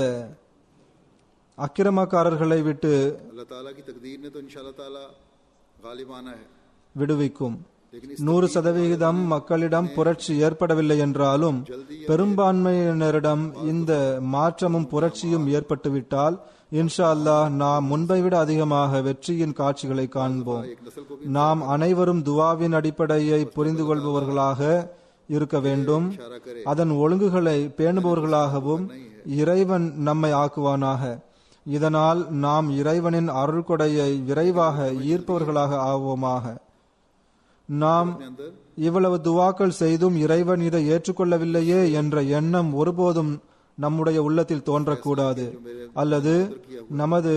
அக்கிரமக்காரர்களை விட்டு अल्लाह ताला की तकदीर ने तो इंशाअल्लाह ताला गालिब आना है விடுவிக்கும் लेकिन इस நூறு சதவிகிதம் மக்களிடம் புரட்சி ஏற்படவில்லை என்றாலும் பெரும்பான்மையினரிடம் இந்த மாற்றமும் புரட்சியும் ஏற்பட்டுவிட்டால் இன்ஷா அல்லாஹ் நாம் முன்பை விட அதிகமாக வெற்றியின் காட்சிகளை காண்போம் एक नस्ल को भी நாம் அனைவரும் துவாவின் அடிப்படையை புரிந்து கொள்பவர்களாக இருக்க வேண்டும் इशारा करे அதன் ஒழுங்குகளை பேணுபவர்களாகவும் இறைவன் நம்மை ஆக்குவானாக இதனால் நாம் இறைவனின் அருள் கொடையை விரைவாக ஈர்ப்பவர்களாக ஆவோமாக நாம் अपने अंदर இவ்வளவு துவாக்கள் செய்தும் இறைவன் இதை ஏற்றுக்கொள்ளவில்லையே என்ற எண்ணம் ஒருபோதும் நம்முடைய உள்ளத்தில் தோன்றக்கூடாது அல்லது நமது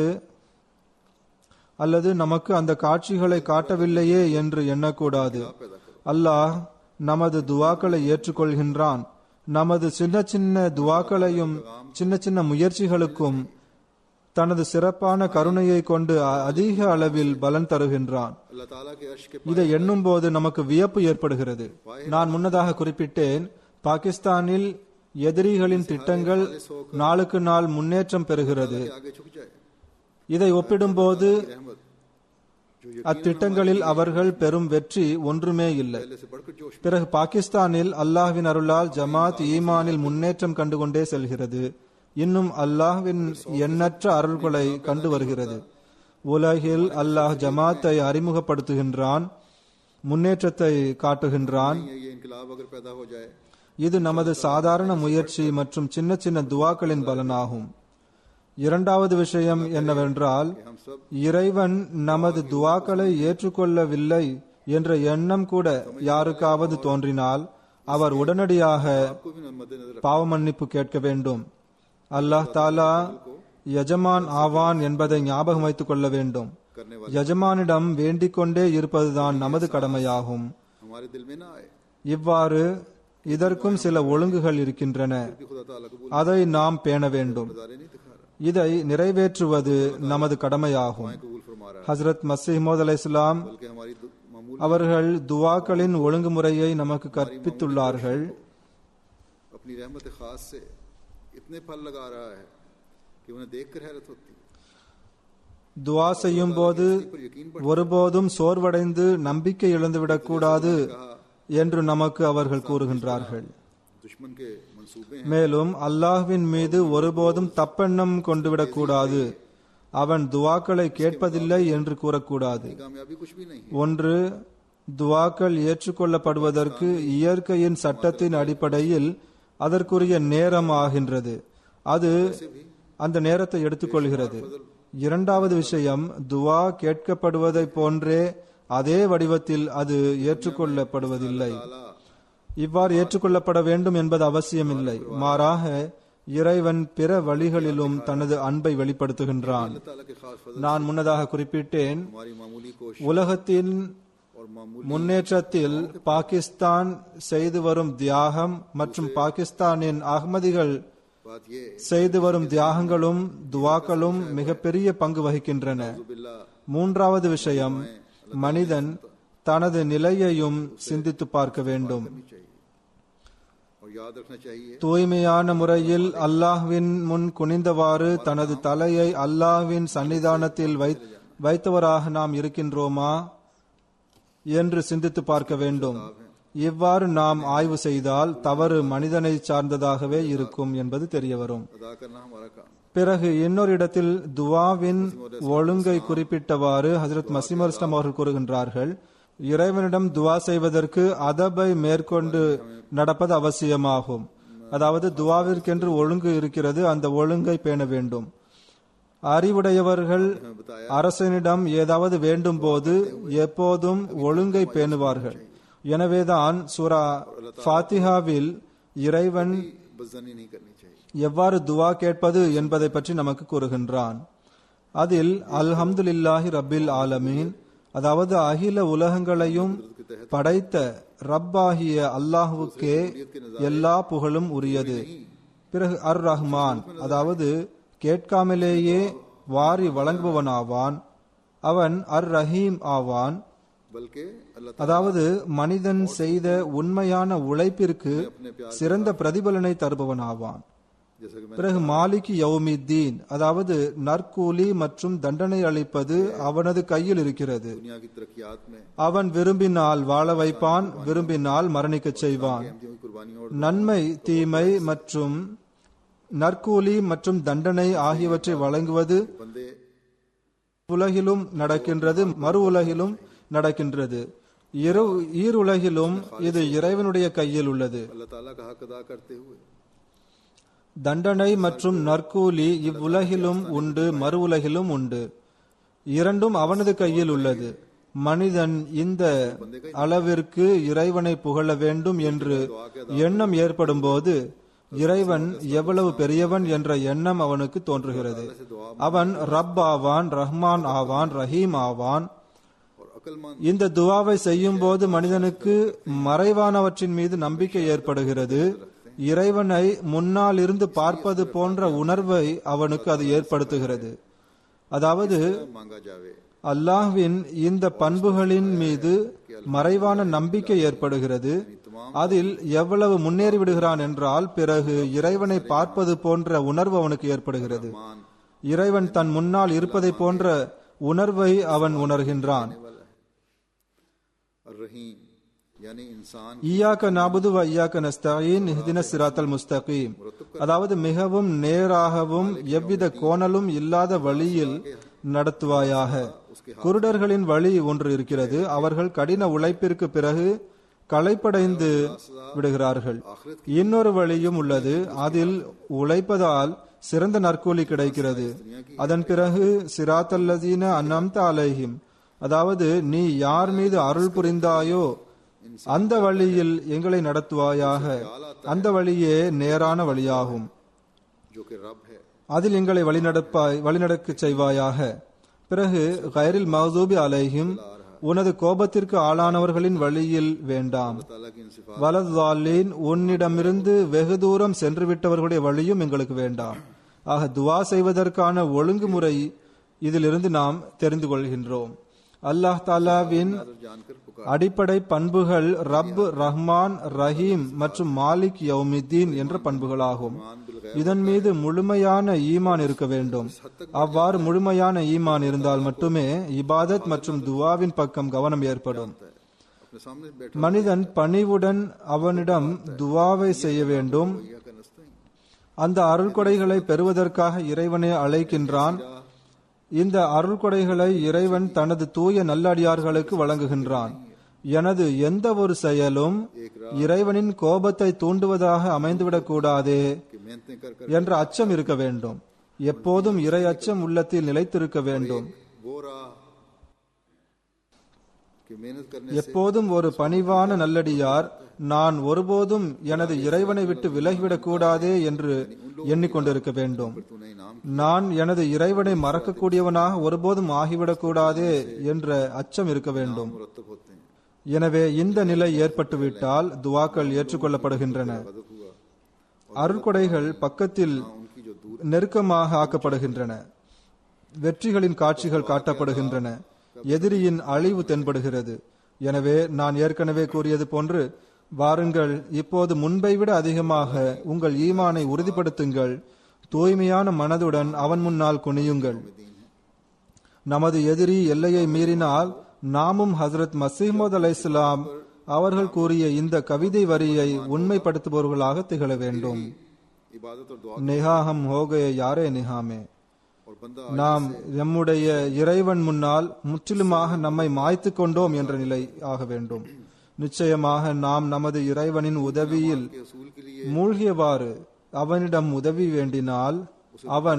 அல்லது நமக்கு அந்த காட்சிகளை காட்டவில்லையே என்று எண்ணக்கூடாது அல்லாஹ் நமது துவாக்களை ஏற்றுக்கொள்கின்றான் நமது சின்ன சின்ன துவாக்களையும் சின்ன சின்ன முயற்சிகளுக்கும் தனது சிறப்பான கருணையை கொண்டு அ- அதிக அளவில் பலன் தருகின்றான் अल्लाह ताला के अर्श के இதை எண்ணும் போது நமக்கு வியப்பு ஏற்படுகிறது நான் முன்னதாக குறிப்பிட்டேன் பாகிஸ்தானில் எதிரிகளின் திட்டங்கள் நாளுக்கு நாள் முன்னேற்றம் பெறுகிறது आगे झुक जाए இதை ஒப்பிடும்போது रहमत जो அத்திட்டங்களில் அவர்கள் பெறும் வெற்றி ஒன்றுமே இல்லை पहले से बढ़कर जोश பிறகு பாகிஸ்தானில் அல்லாஹ்வின் அருளால் ஜமாத் ஈமானில் முன்னேற்றம் கண்டுகொண்டே செல்கிறது இன்னும் அல்லாஹ்வின் எண்ணற்ற அருள்களை கண்டு வருகிறது உலகில் அல்லாஹ் ஜமாத்தை அறிமுகப்படுத்துகின்றான் முன்னேற்றத்தை காட்டுகின்றான் ये ये इनकलाब अगर पैदा हो जाए இது நமது சாதாரண முயற்சி மற்றும் சின்ன சின்ன துவாக்களின் பலனாகும் இரண்டாவது விஷயம் என்னவென்றால் हम सब இறைவன் நமது துவாக்களை ஏற்றுக்கொள்ளவில்லை என்ற எண்ணம் கூட யாருக்காவது தோன்றினால் அவர் உடனடியாக आपको भी मद्देनजर பாவ மன்னிப்பு கேட்க வேண்டும் அல்லாஹ் தாலா எஜமான் ஆவான் என்பதை ஞாபகம் வைத்துக் கொள்ள வேண்டும் करने वाले எஜமானிடம் வேண்டிக் கொண்டே இருப்பதுதான் நமது கடமையாகும் हमारे दिल में ना आए இவ்வாறு இதற்கும் சில ஒழுங்குகள் இருக்கின்றன कि खुदा ताला कबूल அதை நாம் பேண வேண்டும் नजारे नहीं दिखा रहा இதை நிறைவேற்றுவது நமது கடமையாகும் कबूल फरमा रहा ஹசரத் மசீமோத் அலை இஸ்லாம் है बल्कि हमारी दु- मामूल அவர்கள் துவாக்களின் ஒழுங்குமுறையை நமக்கு கற்பித்துள்ளார்கள் अपनी रहमत खास से इतने फल लगा रहा है कि उन्हें देखकर हैरत होती है துவா செய்யும் போது पर यकीन ஒருபோதும் சோர்வடைந்து நம்பிக்கை இழந்துவிடக் கூடாது என்று நமக்கு அவர்கள் கூறுகின்றார்கள் दुश्मन के मंसूबे हैं மேலும் அல்லாஹ்வின் மீது ஒருபோதும் தப்பெண்ணம் கொண்டுவிடக் கூடாது அவன் துவாக்களை கேட்பதில்லை என்று கூறக்கூடாது कामयाबी कुछ भी नहीं ஒன்று துவாக்கள் ஏற்றுக்கொள்ளப்படுவதற்கு இயற்கையின் சட்டத்தின் அடிப்படையில் அதற்குரிய நேரம் ஆகின்றது அது அந்த நேரத்தை எடுத்துக்கொள்கிறது இரண்டாவது விஷயம் துவா கேட்கப்படுவதைப் போன்றே அதே வடிவத்தில் அது ஏற்றுக்கொள்ளப்படுவதில்லை இவ்வாறு ஏற்றுக்கொள்ளப்பட வேண்டும் என்பது அவசியமில்லை மாறாக இறைவன் பிற வழிகளிலும் தனது அன்பை வெளிப்படுத்துகின்றான் अल्लाह ताला के खास फजल நான் முன்னதாக குறிப்பிட்டேன் हमारी मामूली कोशिश உலகத்தின் और मामूली முன்னேற்றத்தில் பாகிஸ்தான் செய்து வரும் தியாகம் மற்றும் பாகிஸ்தானின் அகமதிகள் बात ये செய்து வரும் தியாகங்களும் துவாக்களும் மிகப்பெரிய பங்கு வகிக்கின்றன बिल्ला மூன்றாவது விஷயம் மனிதன் தனது நிலையையும் சிந்தித்து பார்க்க வேண்டும் चाहिए और याद रखना चाहिए தூய்மையான முறையில் அல்லாஹ்வின் முன் குனிந்தவாறு தனது தலையை அல்லாஹ்வின் சன்னிதானத்தில் வை- வைத்தவராக நாம் இருக்கின்றோமா என்று சிந்தித்து பார்க்க வேண்டும் இவ்வாறு நாம் ஆய்வு செய்தால் தவறு மனிதனை சார்ந்ததாகவே இருக்கும் என்பது தெரியவரும் अदा करना हमारा काम பிறகு இன்னொரு இடத்தில் துவாவின் ஒழுங்கை குறிப்பிட்டவாறு ஹஜரத் மசீமர் இஸ்லாம் அவர்கள் கூறுகின்றார்கள் இறைவனிடம் துவா செய்வதற்கு அதபை மேற்கொண்டு நடப்பது அவசியமாகும் அதாவது துவாவிற்கென்று ஒழுங்கு இருக்கிறது அந்த ஒழுங்கை பேண வேண்டும் அறிவுடையவர்கள் அரசனிடம் ஏதாவது வேண்டும் போது எப்போதும் ஒழுங்கை பேணுவார்கள் எனவேதான் சூரா ஃபாத்திஹாவில் இறைவன் बदजनी नहीं करनी चाहिए எவ்வாறு துவா கேட்பது என்பதை பற்றி நமக்கு கூறுகின்றான் அதில் அல்ஹம்துலில்லாஹி ரப்பில் ஆலமீன் அதாவது அகில உலகங்களையும் படைத்த ரப்பாகிய அல்லாஹுவுக்கே எல்லா புகழும் உரியது பிறகு அர் ரஹ்மான் அதாவது கேட்காமலேயே வாரி வழங்குபவனாவான் அவன் அர் ரஹீம் ஆவான் बल्कि अल्लाह அதாவது மனிதன் செய்த உண்மையான உழைப்பிற்கு சிறந்த பிரதிபலனை தருபவனாவான் जैसा कि मैं பிறகு மாலிக் யௌமித்தீன் அதாவது நற்கூலி மற்றும் தண்டனை அளிப்பது அவனது கையில் இருக்கிறது दुनिया की तरक्यात में அவன் விரும்பினால் வாழ வைப்பான் விரும்பினால் மரணிக்கச் செய்வான் कीमती हुई कुर्बानियों और நன்மை தீமை மற்றும் நற்கூலி மற்றும் தண்டனை ஆகியவற்றை வழங்குவது बंदे உலகிலும் நடக்கின்றது மறு உலகிலும் நடக்கின்றது இரு ஈருலகிலும் இது இறைவனுடைய கையில் உள்ளது अल्लाह ताला का हक अदा करते हुए தண்டனை மற்றும் நற்கூலி இவ்வுலகிலும் உண்டு மறு உலகிலும் உண்டு இரண்டும் அவனது கையில் உள்ளது மனிதன் இந்த அளவிற்கு இறைவனை புகழ வேண்டும் என்று எண்ணம் ஏற்படும் போது இறைவன் எவ்வளவு பெரியவன் என்ற எண்ணம் அவனுக்கு தோன்றுகிறது அவன் ரப் ஆவான் ரஹ்மான் ஆவான் ரஹீம் ஆவான் और अकलमंद இந்த துவாவை செய்யும் போது மனிதனுக்கு மறைவானவற்றின் மீது நம்பிக்கை ஏற்படுகிறது இறைவனை முன்னால் இருந்து பார்ப்பது போன்ற உணர்வை அவனுக்கு அது ஏற்படுத்துகிறது அதாவது मांगा जावे அல்லாஹ்வின் இந்த பண்புகளின் மீது மறைவான நம்பிக்கை ஏற்படுகிறது அதில் எவ்வளவு முன்னேறி விடுகிறான் என்றால் பிறகு இறைவனை பார்ப்பது போன்ற உணர்வு அவனுக்கு ஏற்படுகிறது मान இறைவன் தன் முன்னால் இருப்பதை போன்ற உணர்வை அவன் உணர்கின்றான் और रहीम यानी इंसान ஈயாக்க நாபுது வ ஈயாக்க நஸ்தாயின் இஹ்தின சிராத்தல் முஸ்தகீம் அதாவது மிகவும் நேராகவும் எவ்வித கோணலும் இல்லாத வழியில் நடத்துவாயாக குருடர்களின் வழி ஒன்று இருக்கிறது அவர்கள் கடின உழைப்பிற்கு பிறகு களைப்படைந்து விடுகிறார்கள் இன்னொரு வழியும் உள்ளது அதில் உழைப்பதால் சிறந்த நற்கூலி கிடைக்கிறது அதன் பிறகு சிராத்தல்லதீன அன்னம்த அலைஹிம் அதாவது நீ யார் மீது அருள் புரிந்தாயோ அந்த வழியில் எங்களை நடத்துவாயாக அந்த வழியே நேரான வழியாகும் जो कि रब है அதில் எங்களை வழிநடப்பாய் வழிநடக்கச் செய்வாயாக பிறகு கைரில் மஹதூபி அலைஹிம் உனது கோபத்திற்கு ஆளானவர்களின் வழியில் வேண்டாம் ताला की इन सिफात வலதாலின் உன்னிடமிருந்து வெகு தூரம் சென்று விட்டவர்களுடைய வழியும் எங்களுக்கு வேண்டாம் ஆக துவா செய்வதற்கான ஒழுங்குமுறை இதிலிருந்து நாம் தெரிந்து கொள்கின்றோம் அல்லாஹ் தாலாவின் जानकर पुकार அடிப்படை பண்புகள் ரப் ரஹ்மான் ரஹீம் மற்றும் மாலிக் யௌமித்தீன் என்ற பண்புகளாகும் இதன் மீது முழுமையான ஈமான் இருக்க வேண்டும் அவ்வாறு முழுமையான ஈமான் இருந்தால் மட்டுமே இபாதத் மற்றும் துவாவின் பக்கம் கவனம் ஏற்படும் अपने सामने बैठा மனிதன் பணிவுடன் அவனிடம் துவாவை செய்ய வேண்டும் या का नस्ता ही அந்த அருள்கொடைகளை பெறுவதற்காக இறைவனை அழைக்கின்றான் இந்த அருள்கொடைகளை இறைவன் தனது தூய நல்லடியார்களுக்கு வழங்குகின்றான் எனது எந்த ஒரு செயலும் இறைவனின் கோபத்தை தூண்டுவதாக அமைந்துவிடக் கூடாதே कि मेहनतें कर कर என்ற அச்சம் இருக்க வேண்டும் எப்போதும் இறை அச்சம் உள்ளத்தில் நிலைத்திருக்க வேண்டும் वो राह कि मेहनत करने எப்போதும் ஒரு பணிவான நல்லடியார் நான் ஒருபோதும் எனது இறைவனை விட்டு விலகிவிடக் கூடாதே என்று எண்ணிக்கொண்டிருக்க வேண்டும் तूने इनाम நான் எனது இறைவனை மறக்கக்கூடியவனாக ஒருபோதும் ஆகிவிடக் கூடாதே என்ற அச்சம் இருக்க வேண்டும் मुरतब होते हैं எனவே இந்த நிலை ஏற்பட்டுவிட்டால் துவாக்கள் ஏற்றுக்கொள்ளப்படுகின்றன मदद हुआ அருள்கொடைகள் பக்கத்தில் उनकी जो दूर நெருக்கமாக ஆக்கப்படுகின்றன வெற்றிகளின் காட்சிகள் காட்டப்படுகின்றன எதிரியின் அழிவு தென்படுகிறது எனவே நான் ஏற்கனவே கூறியது போன்று வாருங்கள் இப்போது முன்பை விட அதிகமாக உங்கள் ஈமானை உறுதிப்படுத்துங்கள் தூய்மையான மனதுடன் அவன் முன்னால் குனியுங்கள் நமது எதிரி எல்லையை மீறினால் நாமும் ஹசரத் மசீமது அலைஹிஸ்ஸலாம் அவர்கள் கூறிய இந்த கவிதை வரியை உண்மைப்படுத்துபவர்களாக திகழ வேண்டும் इबादत और दुआ நிகாஹம் ஹோகய யாரே நிகாமே और बंदा நாம் நம்முடைய இறைவன் முன்னால் முற்றிலுமாக நம்மை மாய்த்து கொண்டோம் என்ற நிலை ஆக வேண்டும் நிச்சயமாக நாம் நமது இறைவனின் உதவியில் के असूल के लिए மூழ்கியவாறு அவனிடம் உதவி வேண்டினால் அவன்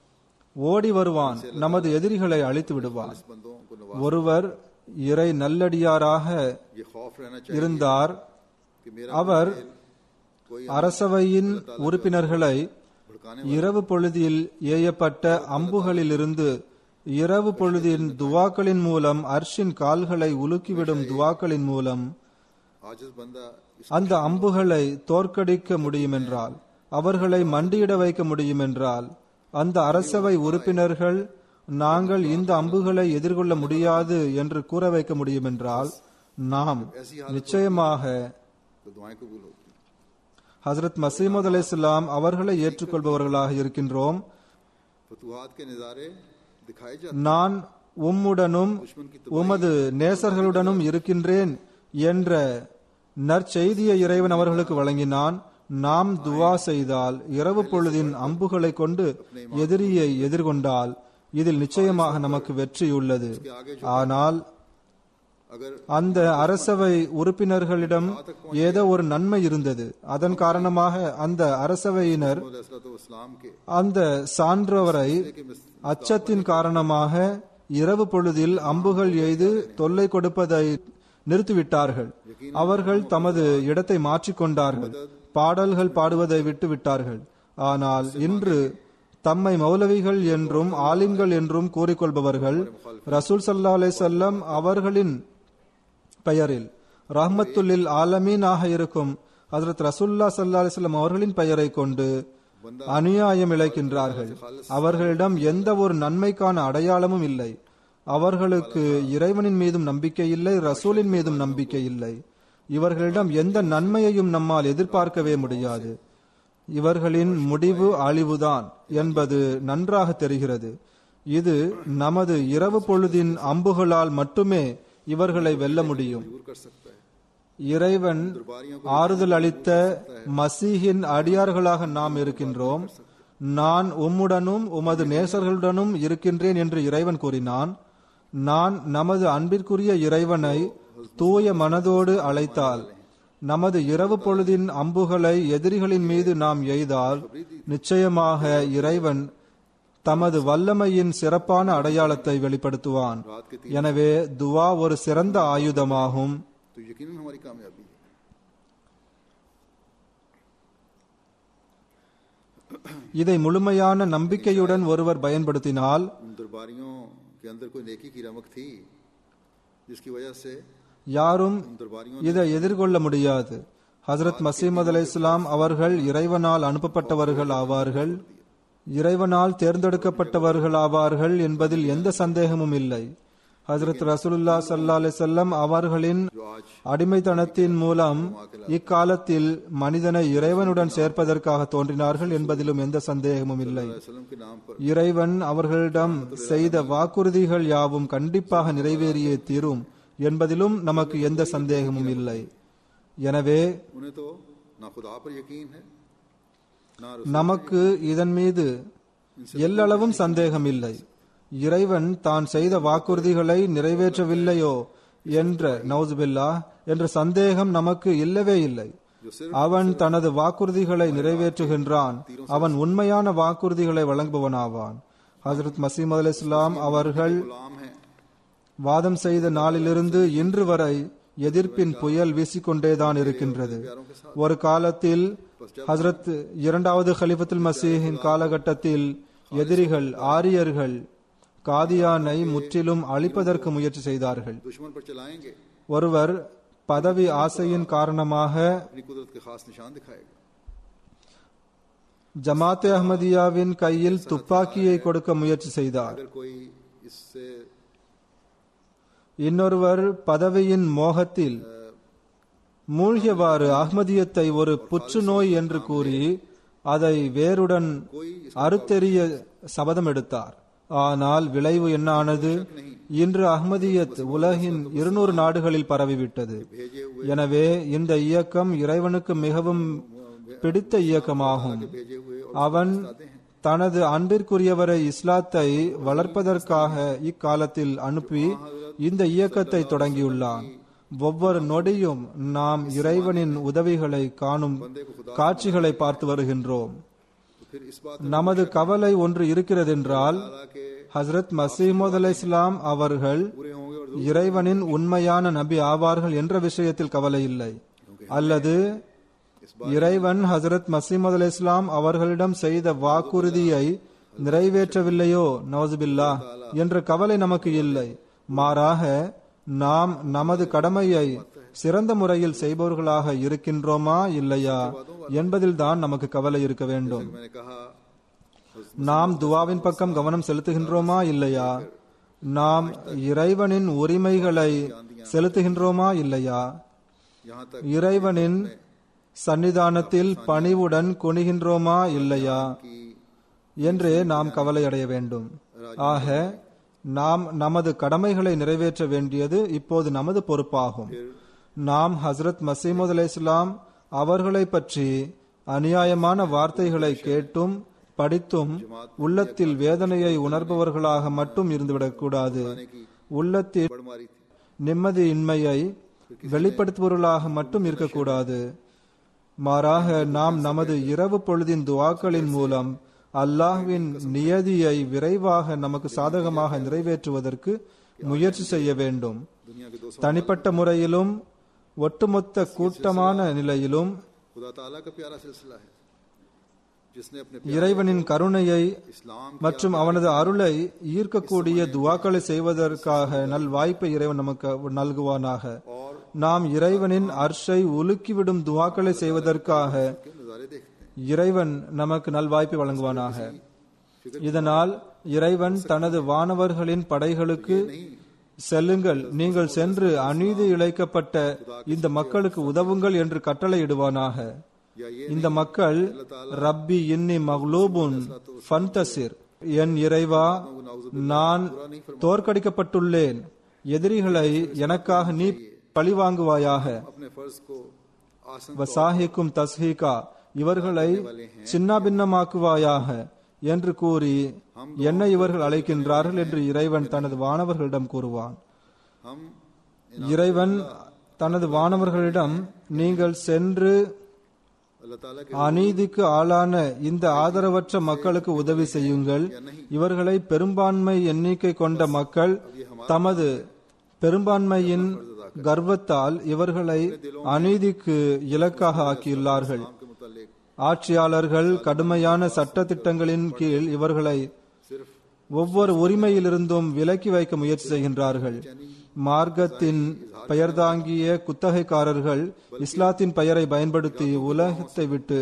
ஓடி வருவான் நமது எதிரிகளை அழித்து விடுவான் इस बंदों को नवाज ஒருவர் இறை நல்லடியாராக ये खौफ रहना चाहिए இருந்தார் कि मेरा அவர் कोई அரசவையின் உறுப்பினர்களை भड़काने இரவு பொழுதில் ஏயப்பட்ட அம்புகளிலிருந்து இரவு பொழுதின் துவாக்களின் மூலம் அர்ஷின் கால்களை உலுக்கிவிடும் துவாக்களின் மூலம் आजिज बंदा इस அந்த அம்புகளை தோற்கடிக்க முடியுமென்றால் அவர்களை மண்டியிட வைக்க முடியுமென்றால் அந்த அரசவை உறுப்பினர்கள் நாங்கள் இந்த அம்புகளை எதிர்கொள்ள முடியாது என்று கூற வைக்க முடியுமென்றால் நாம் நிச்சயமாக तो दुआएं कबूल होती हैं। ஹசரத் மசீமது அலைஹிஸ்ஸலாம் அவர்களை ஏற்றுக்கொள்பவர்களாக இருக்கின்றோம் फतुहात के नज़ारे दिखाए जाते நான் உம்முடனும் உமது நேசர்களுடனும் இருக்கின்றேன் என்ற நற்செய்தியை இறைவன் அவர்களுக்கு வழங்கினான் நாம் துவா செய்தால் இரவு பொழுதின் அம்புகளை கொண்டு எதிரியை எதிர்கொண்டால் இதில் நிச்சயமாக நமக்கு வெற்றி உள்ளது ஆனால் अगर அந்த அரசவை உறுப்பினர்களிடம் ஏதோ ஒரு நன்மை இருந்தது அதன் காரணமாக அந்த அரசவையினர் इस्लाम के அந்த சான்றவரை அச்சத்தின் காரணமாக இரவு பொழுதில் அம்புகள் எய்து தொல்லை கொடுப்பதை நிறுத்திவிட்டார்கள் அவர்கள் தமது இடத்தை மாற்றிக்கொண்டார்கள் பாடல்கள் பாடுவதை விட்டு விட்டார்கள் ஆனால் இன்று தம்மை மௌலவிகள் என்றும் ஆலிம்கள் என்றும் கூறிக்கொள்பவர்கள் ரசூல் சல்லா அலைஹிஸ்ஸல்லம் அவர்களின் பெயரில் ரஹ்மத்துல்லில் ஆலமீனாக இருக்கும் ஹஜரத் ரசூல்லா சல்லா அலிஸ்லாம் அவர்களின் பெயரை கொண்டு அநியாயம் இழைக்கின்றார்கள் அவர்களிடம் எந்த ஒரு நன்மைக்கான அடையாளமும் இல்லை அவர்களுக்கு இறைவனின் மீதும் நம்பிக்கை இல்லை ரசூலின் மீதும் நம்பிக்கை இல்லை இவர்களிடம் எந்த நன்மையையும் நம்மால் எதிர்பார்க்கவே முடியாது இவர்களின் முடிவு அழிவுதான் என்பது நன்றாக தெரிகிறது இது நமது இரவு பொழுதின் அம்புகளால் மட்டுமே இவர்களை வெல்ல முடியும் दूर कर सकता है இறைவன் ஆறுதல் அளித்த மசீஹின் அடியார்களாக நாம் இருக்கின்றோம் நான் உம்முடனும் உமது நேசர்களுடனும் இருக்கின்றேன் என்று இறைவன் கூறினான் நான் நமது அன்பிற்குரிய இறைவனை தூய மனதோடு அழைத்தால் நமது இரவு பொழுதின் அம்புகளை எதிரிகளின் மீது நாம் எய்தால் நிச்சயமாக இறைவன் தமது வல்லமையின் சிறப்பான அடையாளத்தை வெளிப்படுத்துவான் எனவே துவா ஒரு சிறந்த ஆயுதமாகும் तो यकीनन हमारी कामयाबी है இதை முழுமையான நம்பிக்கையுடன் ஒருவர் பயன்படுத்தினால் उन दरबारियों के अंदर कोई नेकी की रमक थी जिसकी वजह से யாரும் उन दरबारियों இதை எதிர்கொள்ள முடியாது ஹசரத் மசீமது அலை இஸ்லாம் அவர்கள் இறைவனால் அனுப்பப்பட்டவர்கள் ஆவார்கள் இறைவனால் தேர்ந்தெடுக்கப்பட்டவர்கள் ஆவார்கள் என்பதில் எந்த சந்தேகமும் இல்லை ஹசரத் ரசூலுல்லா சல்லா அலிசல்லம் அவர்களின் जो आज அடிமைத்தனத்தின் மூலம் இக்காலத்தில் மனிதனை இறைவனுடன் சேர்ப்பதற்காக தோன்றினார்கள் என்பதிலும் எந்த சந்தேகமும் இல்லை वसल्लम के नाम पर இறைவன் அவர்களிடம் செய்த வாக்குறுதிகள் யாவும் கண்டிப்பாக நிறைவேறியே தீரும் என்பதிலும் நமக்கு எந்த சந்தேகமும் இல்லை எனவே उन्हें तो ना खुदा पर यकीन है ना நமக்கு இதன் மீது எல்லளவும் சந்தேகம் இல்லை இறைவன் தான் செய்த வாக்குறுதிகளை நிறைவேற்றவில்லையோ என்ற நவுசுபில்லா என்ற சந்தேகம் நமக்கு இல்லவே இல்லை அவன் தனது வாக்குறுதிகளை நிறைவேற்றுகின்றான் அவன் உண்மையான வாக்குறுதிகளை வழங்குபவனாவான் ஹசரத் மசீம் அலி இஸ்லாம் அவர்கள் गुलाम है வாதம் செய்த நாளிலிருந்து இன்று வரை எதிர்ப்பின் புயல் வீசிக்கொண்டேதான் இருக்கின்றது ஒரு காலத்தில் ஹசரத் இரண்டாவது ஹலிஃபத்துல் மசீஹின் காலகட்டத்தில் எதிரிகள் ஆரியர்கள் காதியானை முற்றிலும் அழிப்பதற்கு முயற்சி செய்தார்கள் दुश्मन पर चलाएंगे ஒருவர் பதவி ஆசையின் காரணமாக अपनी कुदरत के खास निशान दिखाएगा ஜமாத்தே அஹ்மதியாவின் கையில் துப்பாக்கியை கொடுக்க முயற்சி செய்தார் अगर कोई इससे இன்னொருவர் பதவியின் மோகத்தில் மூழ்கியவாறு அஹ்மதியத்தை ஒரு புற்றுநோய் என்று கூறி அதை வேருடன் அறுத்தெறிய சபதம் எடுத்தார் ஆனால் விளைவு என்ன ஆனது இன்று அஹ்மதியத் உலகின் இருநூறு நாடுகளில் பரவிவிட்டது எனவே இந்த இயக்கம் இறைவனுக்கு மிகவும் பிடித்த இயக்கமாகும் அவன் தனது அன்பிற்குரியவரை இஸ்லாத்தை வளர்ப்பதற்காக இக்காலத்தில் அனுப்பி இந்த இயக்கத்தை தொடங்கியுள்ளான் ஒவ்வொரு நொடியும் நாம் இறைவனின் உதவிகளை காணும் காட்சிகளை பார்த்து வருகின்றோம் फिर इस बात நமது கவலை ஒன்று இருக்கிறதென்றால் के ஹசரத் மசீமது அலை இஸ்லாம் அவர்கள் पूरे होंगे और இறைவனின் உண்மையான நபி ஆவார்கள் என்ற விஷயத்தில் கவலை இல்லை அல்லது இறைவன் ஹசரத் மசீமது அலை இஸ்லாம் அவர்களிடம் செய்த வாக்குறுதியை நிறைவேற்றவில்லையோ நவசுபில்லா என்ற கவலை நமக்கு இல்லை மாறாக நாம் நமது கடமையை சிறந்த முறையில் செய்பவர்களாக இருக்கின்றோமா இல்லையா என்பதில்தான் நமக்கு கவலை இருக்க வேண்டும் मैंने कहा நாம் துவாவின் பக்கம் கவனம் செலுத்துகின்றோமா இல்லையா நாம் இறைவனின் உரிமைகளை செலுத்துகின்றோமா இல்லையா यहाँ तक இறைவனின் சன்னிதானத்தில் பணிவுடன் குனிகின்றோமா இல்லையா कि என்றே நாம் கவலை அடைய வேண்டும் ஆக நாம் நமது கடமைகளை நிறைவேற்ற வேண்டியது இப்போது நமது பொறுப்பாகும் நாம் ஹசரத் மசீமுத் அலை இஸ்லாம் அவர்களை பற்றி அநியாயமான வார்த்தைகளை கேட்டும் படித்தும் உள்ளத்தில் வேதனையை உணர்பவர்களாக மட்டும் இருந்துவிடக்கூடாது உள்ளத்தில் बढ़ मारी थी நிம்மதியின்மையை வெளிப்படுத்துபவர்களாக மட்டும் இருக்கக்கூடாது மாறாக நாம் நமது இரவு பொழுதின் துவாக்களின் மூலம் அல்லாஹ்வின் நியதியை விரைவாக நமக்கு சாதகமாக நிறைவேற்றுவதற்கு முயற்சி செய்ய வேண்டும் दुनिया के दो தனிப்பட்ட முறையிலும் ஒட்டுமொத்த கூட்டமான நிலையிலும் खुदा ताला का प्यारा सिलसिला है जिसने अपने இறைவனின் கருணையை इस्लाम மற்றும் அவனது அருளை ஈர்க்கக்கூடிய துவாக்களை செய்வதற்காக நல் வாய்ப்பை இறைவன் நமக்கு நல்குவானாக நாம் இறைவனின் அர்ஷை உலுக்கிவிடும் துவாக்களை செய்வதற்காக के नज़ारे देखते हैं இறைவன் நமக்கு நல்வாய்ப்பை வழங்குவானாக இதனால் இறைவன் தனது வானவர்களின் படைகளுக்கு செல்லுங்கள் நீங்கள் சென்று அநீதி இழைக்கப்பட்ட இந்த மக்களுக்கு உதவுங்கள் என்று கட்டளையிடுவானாக या ये இந்த மக்கள் ரப்பி இன்னி மக்லூபுன் ஃபன்தசிர் என் இறைவா நான் தோற்கடிக்கப்பட்டுள்ளேன் எதிரிகளை எனக்காக நீ பழிவாங்குவாயாக अपने फर्ज को आसन வசாஹிக்கும் தஸ்ஹீகா இவர்களை சின்னாபின்னமாக்குவாயாக என்று கூறி என்னை இவர்கள் அழைக்கின்றார்கள் என்று இறைவன் தனது வானவர்களிடம் கூறுவான் हम இறைவன் தனது வானவர்களிடம் நீங்கள் சென்று अल्लाह ताला के அநீதிக்கு ஆளான இந்த ஆதரவற்ற மக்களுக்கு உதவி செய்யுங்கள் இவர்களை பெரும்பான்மை எண்ணிக்கை கொண்ட மக்கள் தமது பெரும்பான்மையின் கர்வத்தால் இவர்களை அநீதிக்கு இலக்காக ஆக்கியுள்ளார்கள் के मुतालिक ஆட்சியாளர்கள் கடுமையான சட்ட திட்டங்களின் கீழ் இவர்களை ஒவ்வொரு உரிமையிலிருந்தும் விலக்கி வைக்க முயற்சி செய்கின்றார்கள் மார்க்கத்தின் பெயர் தாங்கிய குத்தகைக்காரர்கள் இஸ்லாத்தின் பெயரை பயன்படுத்தி உலகத்தை விட்டு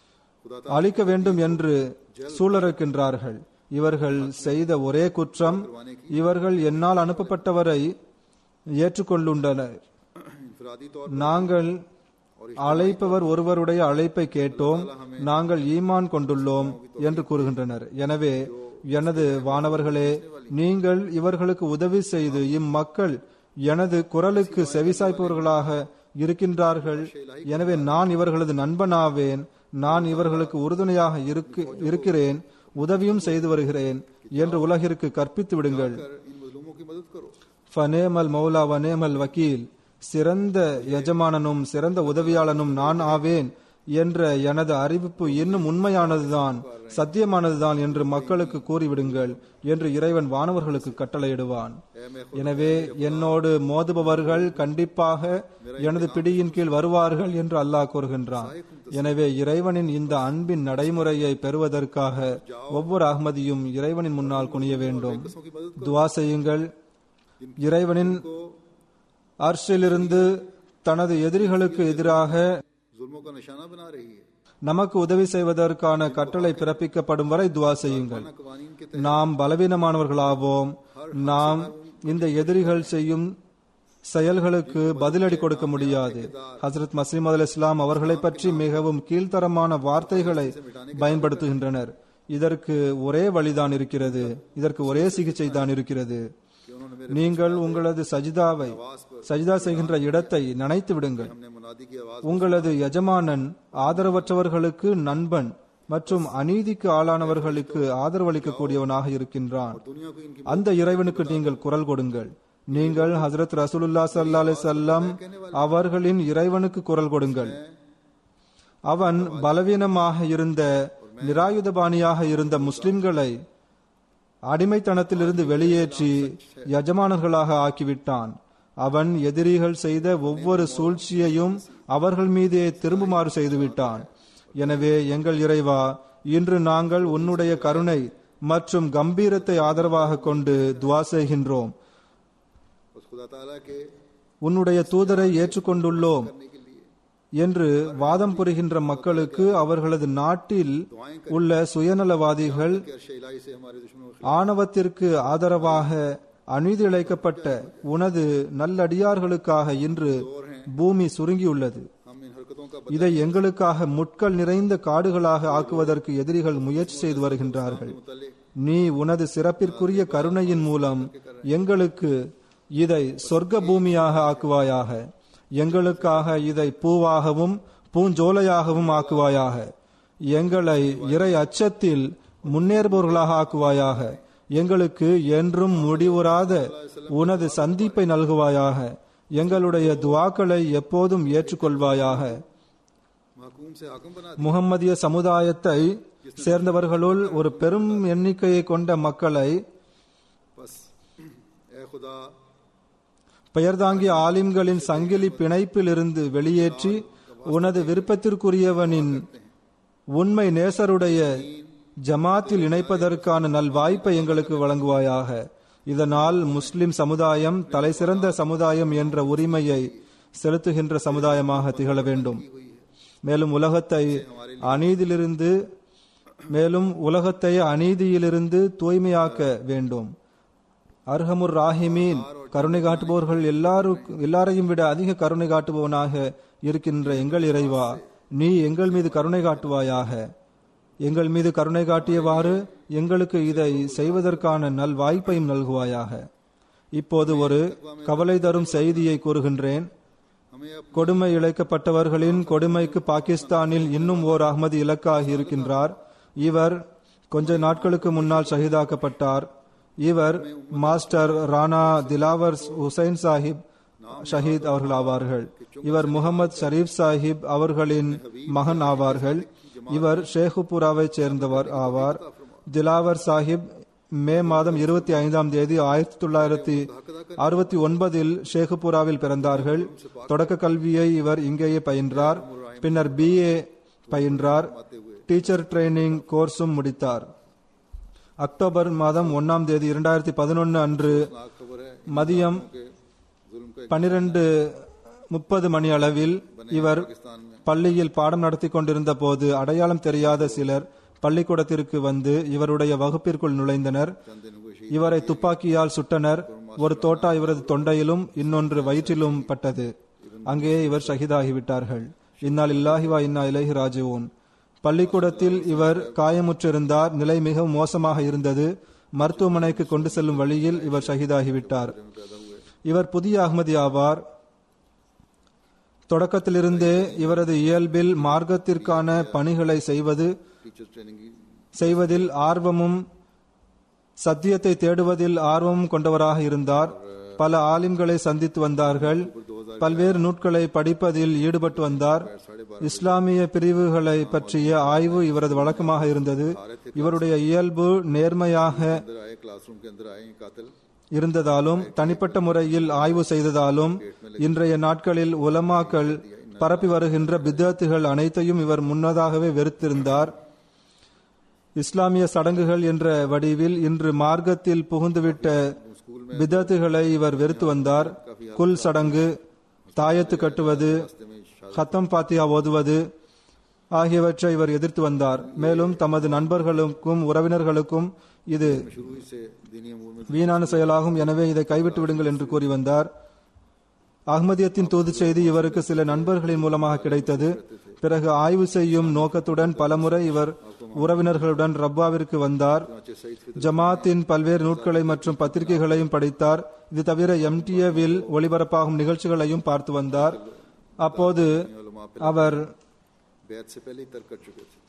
அழிக்க வேண்டும் என்று சூழறுக்கின்றார்கள் இவர்கள் செய்த ஒரே குற்றம் இவர்கள் என்னால் அனுப்பப்பட்டவரை ஏற்றுக்கொண்டுள்ளனர் इनफरादी तौर நாங்கள் அழைப்பவர் ஒருவருடைய அழைப்பை கேட்டோம் நாங்கள் ஈமான் கொண்டுள்ளோம் என்று கூறுகின்றனர் எனவே எனது வானவர்களே நீங்கள் இவர்களுக்கு உதவி செய்து இம்மக்கள் எனது குரலுக்கு செவிசாய்ப்பவர்களாக இருக்கின்றார்கள் எனவே நான் இவர்களது நண்பனாவேன் நான் இவர்களுக்கு உறுதுணையாக இருக்கு- இருக்கிறேன் உதவியும் செய்து வருகிறேன் என்று உலகிற்கு கற்பித்து விடுங்கள் कर इन मजलूमों की मदद करो ஃபனேமல் மௌலா வனேமல் வக்கீல் சிறந்த எஜமானனும் சிறந்த உதவியாளனும் நான் ஆவேன் என்ற எனது அறிவிப்பு இன்னும் உண்மையானதுதான் சத்தியமானதுதான் என்று மக்களுக்கு கூறிவிடுங்கள் என்று இறைவன் வானவர்களுக்கு கட்டளையிடுவான் எனவே என்னோடு மோதுபவர்கள் கண்டிப்பாக எனது பிடியின் கீழ் வருவார்கள் என்று அல்லாஹ் கூறுகின்றான் எனவே இறைவனின் இந்த அன்பின் நடைமுறையை பெறுவதற்காக ஒவ்வொரு அகமதியும் இறைவனின் முன்னால் குனிய வேண்டும் துவா செய்யுங்கள் இறைவனின் அர்ஷிலிருந்து தனது எதிரிகளுக்கு எதிராக जुल्मों का निशाना बना रही है நமக்கு உதவி செய்வதற்கான கட்டளை பிறப்பிக்கப்படும் வரை துவா செய்யுங்கள் कवानीन के நாம் பலவீனமானவர்களாவோம் நாம் இந்த எதிரிகள் செய்யும் செயல்களுக்கு பதிலடி கொடுக்க முடியாது ஹசரத் மசீம் அல் இஸ்லாம் அவர்களை பற்றி மிகவும் கீழ்த்தரமான வார்த்தைகளை பயன்படுத்துகின்றனர் இதற்கு ஒரே வழிதான் இருக்கிறது இதற்கு ஒரே சிகிச்சை தான் இருக்கிறது कि उन्होंने நீங்கள் உங்களது சஜிதாவை சஜிதா செய்கின்ற இடத்தை நினைத்து விடுங்கள் हमने मुनादी की आवाज உங்களது எஜமானன் ஆதரவற்றவர்களுக்கு நண்பன் மற்றும் அநீதிக்கு ஆளானவர்களுக்கு ஆதரவளிக்கக்கூடியவனாக இருக்கின்றான் दुनिया को इनकी அந்த இறைவனுக்கு நீங்கள் குரல் கொடுங்கள் நீங்கள் ஹசரத் ரசூலுல்லா ஸல்லல்லாஹு அலைஹி வஸல்லம் அவர்களின் இறைவனுக்கு குரல் கொடுங்கள் அவன் பலவீனமாக இருந்த நிராயுதபாணியாக இருந்த முஸ்லிம்களை அடிமைத்தனத்திலிருந்து வெளியேற்றி எஜமானர்களாக ஆக்கிவிட்டான் அவன் எதிரிகள் செய்த ஒவ்வொரு சூழ்ச்சியையும் அவர்கள் மீதே திரும்புமாறு செய்துவிட்டான் எனவே எங்கள் இறைவா இன்று நாங்கள் உன்னுடைய கருணை மற்றும் கம்பீரத்தை ஆதரவாக கொண்டு துவா செய்கின்றோம் उस खुदा ताला के உன்னுடைய தூதரை ஏற்றுக்கொண்டுள்ளோம் என்று வாதம் புரிகின்ற மக்களுக்கு அவர்களது நாட்டில் உள்ள சுயநலவாதிகள் के अर्श इलाही से हमारे दुश्मनों के ஆணவத்திற்கு ஆதரவாக அநீதி இழைக்கப்பட்ட உனது நல்லடியார்களுக்காக இன்று பூமி சுருங்கியுள்ளது हम इन हरकतों का இதை எங்களுக்காக முட்கள் நிறைந்த காடுகளாக ஆக்குவதற்கு எதிரிகள் முயற்சி செய்து வருகின்றார்கள் मुतल्लिक நீ உனது சிறப்பிற்குரிய கருணையின் மூலம் எங்களுக்கு இதை சொர்க்க பூமியாக ஆக்குவாயாக எங்களுக்காக இதை பூவாகவும் பூஞ்சோலையாகவும் ஆக்குவாயாக எங்களை இறை அச்சத்தில் முன்னேறுபவர்களாக ஆக்குவாயாக எங்களுக்கு என்றும் முடிவுறாத உனது சந்திப்பை நல்குவாயாக எங்களுடைய துவாக்களை எப்போதும் ஏற்றுக்கொள்வாயாக महकूम से हाकम बना முகம்மதிய சமுதாயத்தை சேர்ந்தவர்களுள் ஒரு பெரும் எண்ணிக்கையை கொண்ட மக்களை बस ए खुदा பெயர்தாங்கிய ஆலிம்களின் சங்கிலி பிணைப்பிலிருந்து வெளியேற்றி உனது விருப்பத்திற்குரியவனின் உண்மை நேசருடைய ஜமாத்தில் இணைப்பதற்கான நல்வாய்ப்பை எங்களுக்கு வழங்குவாயாக இதனால் முஸ்லிம் சமுதாயம் தலைசிறந்த சமுதாயம் என்ற உரிமையை செலுத்துகின்ற சமுதாயமாக திகழ வேண்டும் மேலும் உலகத்தை அநீதியிலிருந்து மேலும் உலகத்தை அநீதியிலிருந்து தூய்மையாக்க வேண்டும் அர்ஹமுர் ராஹிமீன் கருணை காட்டுபவர்கள் எல்லாருக்கும் எல்லாரையும் விட அதிக கருணை காட்டுபவனாக இருக்கின்ற எங்கள் இறைவா நீ எங்கள் மீது கருணை காட்டுவாயாக எங்கள் மீது கருணை காட்டியவாறு எங்களுக்கு இதை செய்வதற்கான நல் வாய்ப்பையும் நல்குவாயாக இப்போது ஒரு கவலை தரும் செய்தியை கூறுகின்றேன் हमें अब கொடுமை இழைக்கப்பட்டவர்களின் கொடுமைக்கு பாகிஸ்தானில் இன்னும் ஓர் அகமது இலக்காகி இருக்கின்றார் இவர் கொஞ்ச நாட்களுக்கு முன்னால் ஷஹீதாக்கப்பட்டார் இவர் மாஸ்டர் ராணா திலாவர் ஹுசைன் சாஹிப் ஷஹீத் அவர்கள் ஆவார்கள் இவர் முகமது ஷரீப் சாஹிப் அவர்களின் மகன் ஆவார்கள் இவர் ஷேகுபுராவைச் சேர்ந்தவர் ஆவார் திலாவர் சாஹிப் மே மாதம் இருபத்தி ஐந்தாம் தேதி ஆயிரத்தி தொள்ளாயிரத்தி அறுபத்தி ஒன்பதில் ஷேகுபுராவில் பிறந்தார்கள் தொடக்க கல்வியை இவர் இங்கேயே பயின்றார் பின்னர் பிஏ பயின்றார் டீச்சர் ட்ரைனிங் கோர்ஸும் முடித்தார் அக்டோபர் மாதம் ஒன்னாம் தேதி இரண்டாயிரத்தி பதினொன்று அன்று खबर है மதியம் कि जुल्म का பனிரெண்டு முப்பது மணி அளவில் இவர் पाकिस्तान में பள்ளியில் பாடம் நடத்தி கொண்டிருந்த போது அடையாளம் தெரியாத சிலர் பள்ளிக்கூடத்திற்கு வந்து இவருடைய வகுப்பிற்குள் நுழைந்தனர் चंद दिनों को शहीद இவரை துப்பாக்கியால் சுட்டனர் ஒரு தோட்டா இவரது தொண்டையிலும் இன்னொன்று வயிற்றிலும் பட்டது அங்கேயே இவர் ஷஹீதாகிவிட்டார்கள் இன்னால் இல்லாஹிவா இன்னா இலஹி ராஜுவோன் பள்ளிக்கூடத்தில் இவர் காயமுற்றிருந்தார் நிலை மிகவும் மோசமாக இருந்தது மருத்துவமனைக்கு கொண்டு செல்லும் வழியில் இவர் ஷஹீதாகிவிட்டார் இவர் புதிய அகமதி ஆவார் தொடக்கத்திலிருந்தே இவரது இயல்பில் மார்க்கத்திற்கான பணிகளை செய்வது टीचर ट्रेनिंग की செய்வதில் ஆர்வமும் சத்தியத்தை தேடுவதில் ஆர்வமும் கொண்டவராக இருந்தார் பல ஆலிம்களை சந்தித்து வந்தார்கள் பல்வேறு நூட்களை படிப்பதில் ஈடுபட்டு வந்தார் இஸ்லாமிய பிரிவுகளை பற்றிய ஆய்வு இவரது வழக்கமாக இருந்தது இவருடைய இயல்பு நேர்மையாக अंदर आए क्लासरूम के अंदर आए ये कातिल இருந்ததாலும் தனிப்பட்ட முறையில் ஆய்வு செய்ததாலும் இன்றைய நாட்களில் உலமாக்கள் பரப்பி வருகின்ற பித்தத்துகள் அனைத்தையும் இவர் முன்னதாகவே வெறுத்திருந்தார் இஸ்லாமிய சடங்குகள் என்ற வடிவில் இன்று மார்க்கத்தில் புகுந்துவிட்ட பிதத்துகளை இவர் வெறுத்து வந்தார் குல் சடங்கு தாயத்து கட்டுவது ஹத்தம் பாத்தியா ஓதுவது ஆகியவற்றை இவர் எதிர்த்து வந்தார் மேலும் தமது நண்பர்களுக்கும் உறவினர்களுக்கும் இது शुरू ही से दीनी अमूर में வீணான செயலாகும் எனவே இதை கைவிட்டு விடுங்கள் என்று கூறி வந்தார் அஹ்மதியத்தின் தூது செய்தி இவருக்கு சில நண்பர்களின் மூலமாக கிடைத்தது பிறகு ஆய்வு செய்யும் நோக்கத்துடன் பலமுறை இவர் உறவினர்களுடன் ரப்பாவிற்கு வந்தார் चनाचे सईद फितर ஜமாத்தின் பல்வேறு நூட்களை மற்றும் பத்திரிகைகளையும் படித்தார் இது தவிர எம்டிஏவில் ஒளிபரப்பாகும் நிகழ்ச்சிகளையும் பார்த்து வந்தார் அப்போது அவர் बैत से पहले ही तर्क कर चुके थे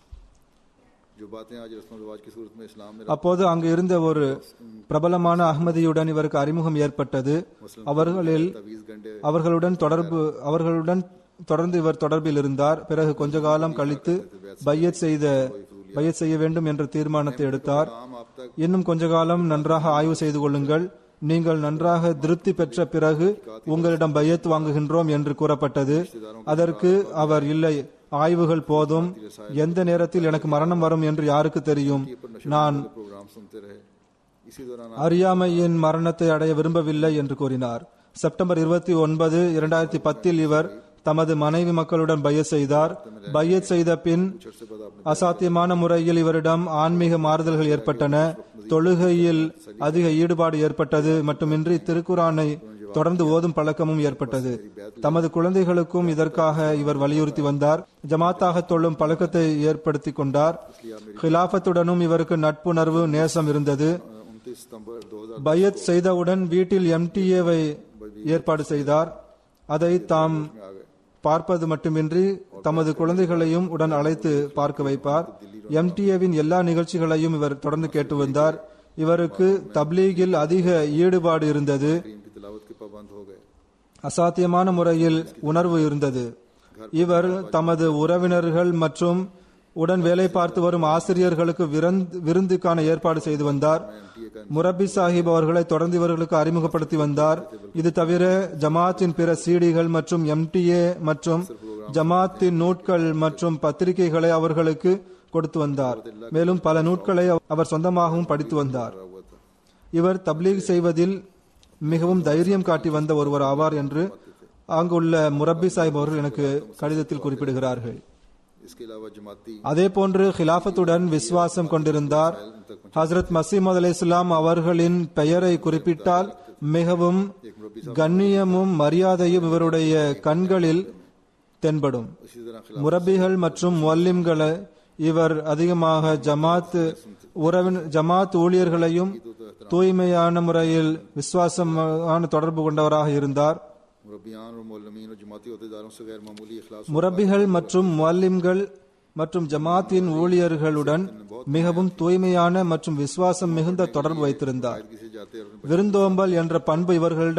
जो बातें आज रस्म रिवाज की सूरत में इस्लाम में அப்போது அங்கு இருந்த ஒரு பிரபலமான அஹ்மதியுடன் இவருக்கு அறிமுகம் ஏற்பட்டது அவர்களில் तवीज गंडे அவர்களுடன் தொடர்பு அவர்களுடன் தொடர்ந்து இவர் தொடர்பில் இருந்தார் பிறகு கொஞ்ச காலம் கழித்து பையத் செய்த பையத் செய்ய வேண்டும் என்ற தீர்மானத்தை எடுத்தார் आम आप तक இன்னும் கொஞ்ச காலம் நன்றாக ஆய்வு செய்து கொள்ளுங்கள் நீங்கள் நன்றாக திருப்தி பெற்ற பிறகு உங்களிடம் பையத் வாங்குகின்றோம் என்று கூறப்பட்டது அதற்கு அவர் இல்லை ஆய்வுகள் போதும் எந்த நேரத்தில் எனக்கு மரணம் வரும் என்று யாருக்கு தெரியும் நான் प्रोग्राम सुनते रहे इसी दौरान அறியாமையின் மரணத்தை அடைய விரும்பவில்லை என்று கூறினார் செப்டம்பர் இருபத்தி ஒன்பது இரண்டாயிரத்தி பத்தில் இவர் தமது மனைவி மக்களுடன் பையத் செய்தார் பையத் செய்த பின் அசாத்தியமான முறையில் இவரிடம் ஆன்மீக மாறுதல்கள் ஏற்பட்டன தொழுகையில் அதிக ஈடுபாடு ஏற்பட்டது மட்டுமின்றி திருக்குரானை தொடர்ந்து ஓதும் பழக்கமும் ஏற்பட்டது தமது குழந்தைகளுக்கும் இதற்காக இவர் வலியுறுத்தி வந்தார் ஜமாத்தாக தொழும் பழக்கத்தை ஏற்படுத்தி கொண்டார் ஹிலாஃபத்துடனும் இவருக்கு நட்புணர்வு நேசம் இருந்தது उनतीस सितंबर दो हजार பையத் செய்தவுடன் வீட்டில் எம்டிஏவை ஏற்பாடு செய்தார் அதை தாம் பார்ப்பது மட்டுமின்றி தமது குழந்தைகளையும் உடன் அழைத்து பார்க்க வைப்பார் எம்டிஏவின் எல்லா நிகழ்ச்சிகளையும் இவர் தொடர்ந்து கேட்டு வந்தார் இவருக்கு தப்லீகில் அதிக ஈடுபாடு இருந்தது करीम की तिलावत के पाबंद हो गए அசாத்தியமான முறையில் உணர்வு இருந்தது இவர் தமது உறவினர்கள் மற்றும் உடன் வேலை பார்த்து வரும் ஆசிரியர்களுக்கு விருந்து- விருந்துக்கான ஏற்பாடு செய்து வந்தார் முரப்பி சாஹிப் அவர்களை தொடர்ந்து இவர்களுக்கு அறிமுகப்படுத்தி வந்தார் இது தவிர ஜமாத்தின் பிற சீடிகள் மற்றும் எம்டிஏ மற்றும் ஜமாத்தின் நூட்கள் மற்றும் பத்திரிகைகளை அவர்களுக்கு கொடுத்து வந்தார் மேலும் பல நூட்களை அவர் சொந்தமாகவும் படித்து வந்தார் हुआ था இவர் தப்லீக் செய்வதில் மிகவும் தைரியம் காட்டி வந்த ஒருவர் ஆவார் என்று அங்குள்ள முரப்பி சாஹிப் அவர்கள் எனக்கு கடிதத்தில் குறிப்பிடுகிறார்கள் इसके अलावा जमाती அதே போன்று ஹிலாஃபத்துடன் விசுவாசம் கொண்டிருந்தார் ஹசரத் மசீமது அலை இஸ்லாம் அவர்களின் பெயரை குறிப்பிட்டால் மிகவும் கண்ணியமும் மரியாதையும் இவருடைய கண்களில் தென்படும் इसी तरह खिलाफ முரபிகள் மற்றும் முல்லிம்களை இவர் அதிகமாக ஜமாத் உறவின் ஜமாத் ஊழியர்களையும் தூய்மையான முறையில் விசுவாசமான தொடர்பு கொண்டவராக இருந்தார் मुरबियान और मौलमीन और जमाती अहदेदारों से गैर मामूली इखलास முரபிகள் மற்றும் முல்லிம்கள் மற்றும் ஜமாத்தின் ஊழியர்களுடன் மிகவும் தூய்மையான மற்றும் விசுவாசம் மிகுந்த தொடர்பு வைத்திருந்தார் से जाते और விருந்தோம்பல் என்ற பண்பு இவர்களிடம்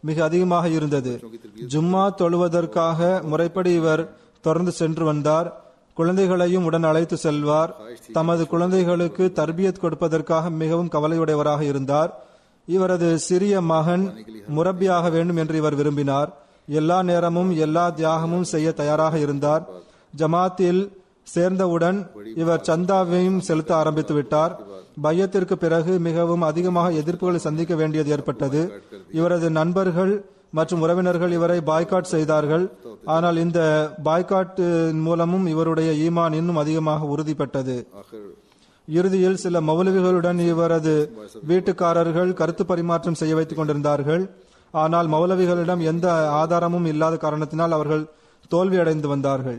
மிக அதிகமாக இருந்தது ஜும்மா தொழுவதற்காக முறைப்படி இவர் தொடர்ந்து சென்று வந்தார் குழந்தைகளையும் உடன் அழைத்து செல்வார் தமது குழந்தைகளுக்கு தர்பியத் கொடுப்பதற்காக மிகவும் கவலையுடையவராக இருந்தார் இவரது சிறிய மகன் முரப்பியாக வேண்டும் என்று இவர் விரும்பினார் எல்லா நேரமும் எல்லா தியாகமும் செய்ய தயாராக இருந்தார் ஜமாத்தில் சேர்ந்தவுடன் இவர் சந்தாவையும் செலுத்த ஆரம்பித்து விட்டார் பையத்திற்கு பிறகு மிகவும் அதிகமாக எதிர்ப்புகளை சந்திக்க வேண்டியது ஏற்பட்டது இவரது நண்பர்கள் மற்றும் உறவினர்கள் இவரை பாய்காட் செய்தார்கள் ஆனால் இந்த பாய்காட் மூலமும் இவருடைய ஈமான் இன்னும் அதிகமாக உறுதிப்பட்டது आखिर இறுதியில் சில மௌலவிகளுடன் இவரது வீட்டுக்காரர்கள் கருத்து பரிமாற்றம் செய்ய வைத்துக் கொண்டிருந்தார்கள் ஆனால் மௌலவிகளிடம் எந்த ஆதாரமும் இல்லாத காரணத்தினால் அவர்கள் தோல்வியடைந்து வந்தார்கள்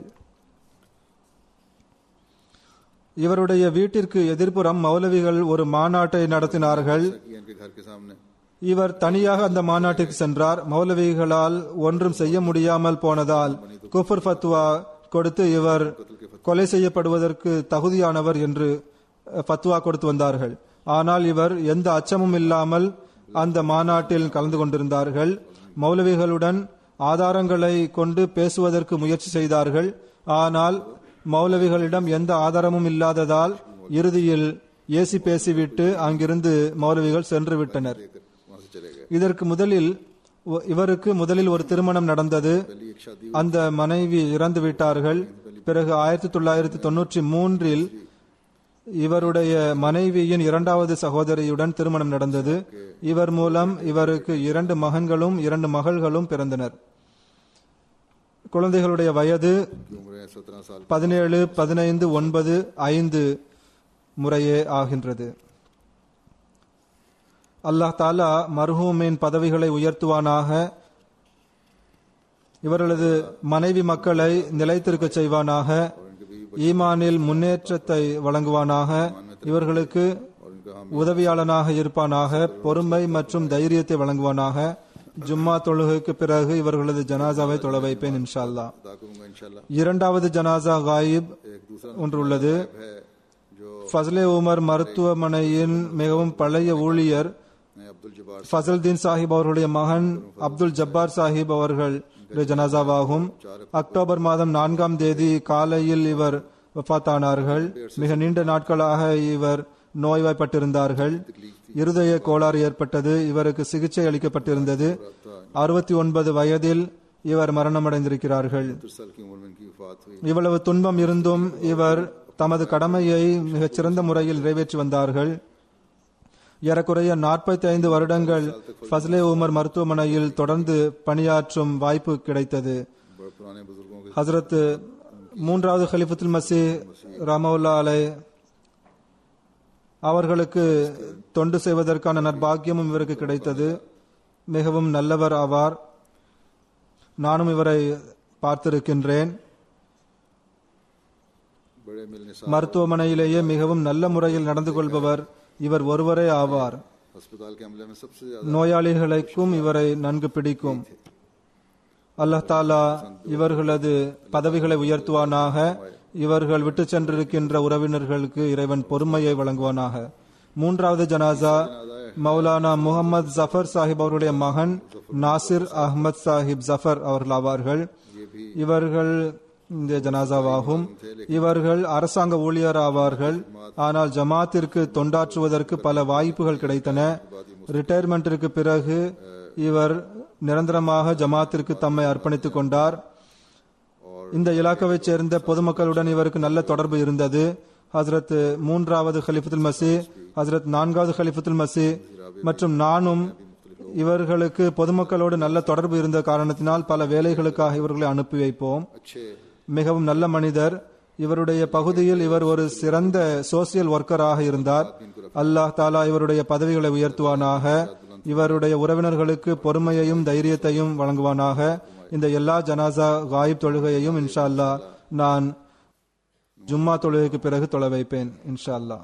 இவருடைய வீட்டிற்கு எதிர்ப்புறம் மௌலவிகள் ஒரு மாநாட்டை நடத்தினார்கள் किया इनके घर के सामने இவர் தனியாக அந்த மாநாட்டிற்கு சென்றார் மௌலவிகளால் ஒன்றும் செய்ய முடியாமல் போனதால் குஃபர் ஃபத்வா கொடுத்து இவர் கொலை செய்யப்படுவதற்கு தகுதியானவர் என்று அஹ், ஃபத்வா கொடுத்து வந்தார்கள் ஆனால் இவர் எந்த அச்சமும் இல்லாமல் அந்த மாநாட்டில் கலந்து கொண்டிருந்தார்கள் மௌலவிகளுடன் ஆதாரங்களை கொண்டு பேசுவதற்கு முயற்சி செய்தார்கள் ஆனால் மௌலவிகளிடம் எந்த ஆதாரமும் இல்லாததால் இறுதியில் ஏசி பேசிவிட்டு அங்கிருந்து மௌலவிகள் சென்று விட்டனர் लेकर वहां से चले गए இதற்கு முதலில் ஒ- இவருக்கு முதலில் ஒரு திருமணம் நடந்தது पहली एक शादी அந்த மனைவி இறந்து விட்டார்கள் பிறகு ஆயிரத்தி தொள்ளாயிரத்தி தொன்னூற்றி மூன்றில் இவருடைய மனைவியின் இரண்டாவது சகோதரியுடன் திருமணம் நடந்தது இவர் மூலம் இவருக்கு இரண்டு மகன்களும் இரண்டு மகள்களும் பிறந்தனர் குழந்தைகளுடைய வயது की उम्र है सत्रह साल பதினேழு பதினைந்து ஒன்பது ஐந்து முறையே ஆகின்றது அல்லாஹ் தாலா மர்ஹூமின் பதவிகளை உயர்த்துவானாக இவர்களது மனைவி மக்களை நிலைத்திருக்க செய்வானாக ஈமானில் முன்னேற்றத்தை வழங்குவானாக இவர்களுக்கு और इनका हम உதவியாளனாக இருப்பானாக பொறுமை மற்றும் தைரியத்தை வழங்குவானாக ஜும்மா தொழுகைக்கு பிறகு இவர்களது ஜனாசாவை தொழ வைப்பேன் இன்ஷா அல்லாஹ் अदा करूंगा इंशाल्लाह இரண்டாவது ஜனாசா காயிப் एक दूसरा ஒன்று உள்ளது है जो ஃபஸ்லே உமர் மருத்துவமனையின் மிகவும் பழைய ஊழியர் मैं अब्दुल जब्बार ஃபசல்தீன் சாஹிப் அவர்களுடைய மகன் அப்துல் ஜப்பார் சாஹிப் அவர்கள் ஜனாசாவாகும் அக்டோபர் மாதம் நான்காம் தேதி காலையில் இவர் வஃபாத்தானார்கள் மிக நீண்ட நாட்களாக இவர் நோய்வாய்ப்பட்டிருந்தார்கள் இருதய கோளாறு ஏற்பட்டது இவருக்கு சிகிச்சை அளிக்கப்பட்டிருந்தது அறுபத்தி ஒன்பது வயதில் இவர் மரணமடைந்திருக்கிறார்கள் साल की उम्र में इनकी वफात हुई இவ்வளவு துன்பம் இருந்தும் இவர் தமது கடமையை மிகச் சிறந்த முறையில் நிறைவேற்றி வந்தார்கள் ஏறக்குறைய 45 ஐந்து வருடங்கள் ஃபஸ்லே உமர் மருத்துவமனையில் தொடர்ந்து பணியாற்றும் வாய்ப்பு கிடைத்தது बड़े पुराने बुजुर्गों के ஹசரத் மூன்றாவது ஹலிஃபத்துல் மசி ராமவுல்லா அலை அவர்களுக்கு தொண்டு செய்வதற்கான நற்பாக்கியமும் இவருக்கு கிடைத்தது மிகவும் நல்லவர் ஆவார் நானும் இவரை பார்த்திருக்கின்றேன் बड़े मिलने மருத்துவமனையிலேயே மிகவும் நல்ல முறையில் நடந்து கொள்பவர் இவர் ஒருவரே ஆவார் अस्पताल के अमले में सबसे ज्यादा நோயாளிகளுக்கும் இவரை நன்கு பிடிக்கும் அல்லாஹ் தாலா இவர்களது பதவிகளை உயர்த்துவானாக இவர்கள் விட்டு சென்றிருக்கின்ற உறவினர்களுக்கு இறைவன் பொறுமையை வழங்குவானாக மூன்றாவது ஜனாசா மௌலானா முகமது ஜஃபர் சாஹிப் அவருடைய மகன் நாசிர் அஹ்மத் சாஹிப் ஜஃபர் அவர்கள் ஆவார்கள் இவர்கள் இந்த ஜனாசாவாகும் இவர்கள் அரசாங்க ஊழியர் ஆவார்கள் ஆனால் ஜமாத்திற்கு தொண்டாற்றுவதற்கு பல வாய்ப்புகள் கிடைத்தன ரிட்டையர்மெண்டிற்கு பிறகு இவர் நிரந்தரமாக ஜமாத்திற்கு தம்மை அர்ப்பணித்துக் கொண்டார் இந்த இலாக்காவைச் சேர்ந்த பொதுமக்களுடன் இவருக்கு நல்ல தொடர்பு இருந்தது ஹசரத் மூன்றாவது ஹலிஃபத்துல் மசி ஹசரத் நான்காவது ஹலிஃபத்துல் மசி மற்றும் நானும் இவர்களுக்கு பொதுமக்களோடு நல்ல தொடர்பு இருந்த காரணத்தினால் பல வேலைகளுக்காக இவர்களை அனுப்பி வைப்போம் अच्छे மிகவும் நல்ல மனிதர் இவருடைய பகுதியில் இவர் ஒரு சிறந்த சோசியல் ஒர்க்கராக இருந்தார் அல்லாஹ் தாலா இவருடைய பதவிகளை உயர்த்துவானாக இவருடைய உறவினர்களுக்கு பொறுமையையும் தைரியத்தையும் வழங்குவானாக இந்த எல்லா ஜனாசா காயிப் தொழுகையையும் இன்ஷா அல்லாஹ் நான் ஜும்மா தொழுகைக்கு பிறகு தொலை வைப்பேன் இன்ஷா அல்லாஹ்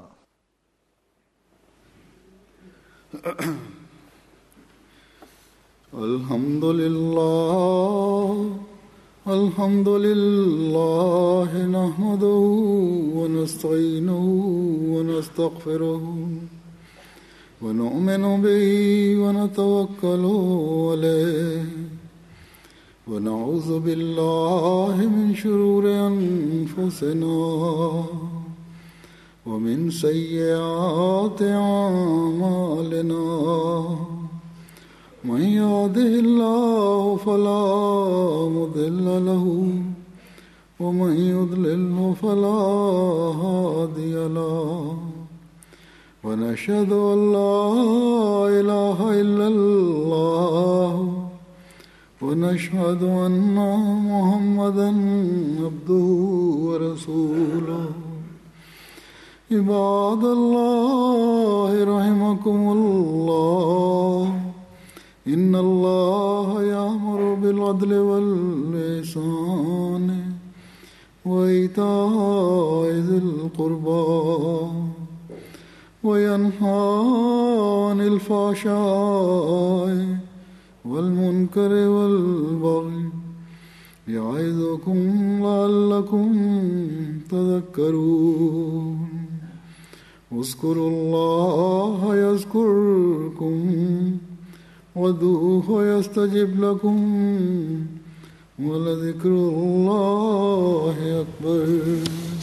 الحمد لله الحمد لله نحمده ونستعينه ونستغفره ونؤمن به ونتوكل عليه ونعوذ بالله من شرور أنفسنا ومن سيئات أعمالنا من يهده الله فلا مضل له ومن يضلله فلا هادي له ونشهد أن لا إله إلا الله ونشهد أن محمدا عبده ورسوله عباد الله رحمكم الله إن الله يأمر بالعدل والإحسان وإيتاء ذي القربى وينهى عن الفحشاء والمنكر والبغي يعظكم لعلكم تذكرون اذكروا الله يذكركم وادعوه يستجب لكم ولذكر الله أكبر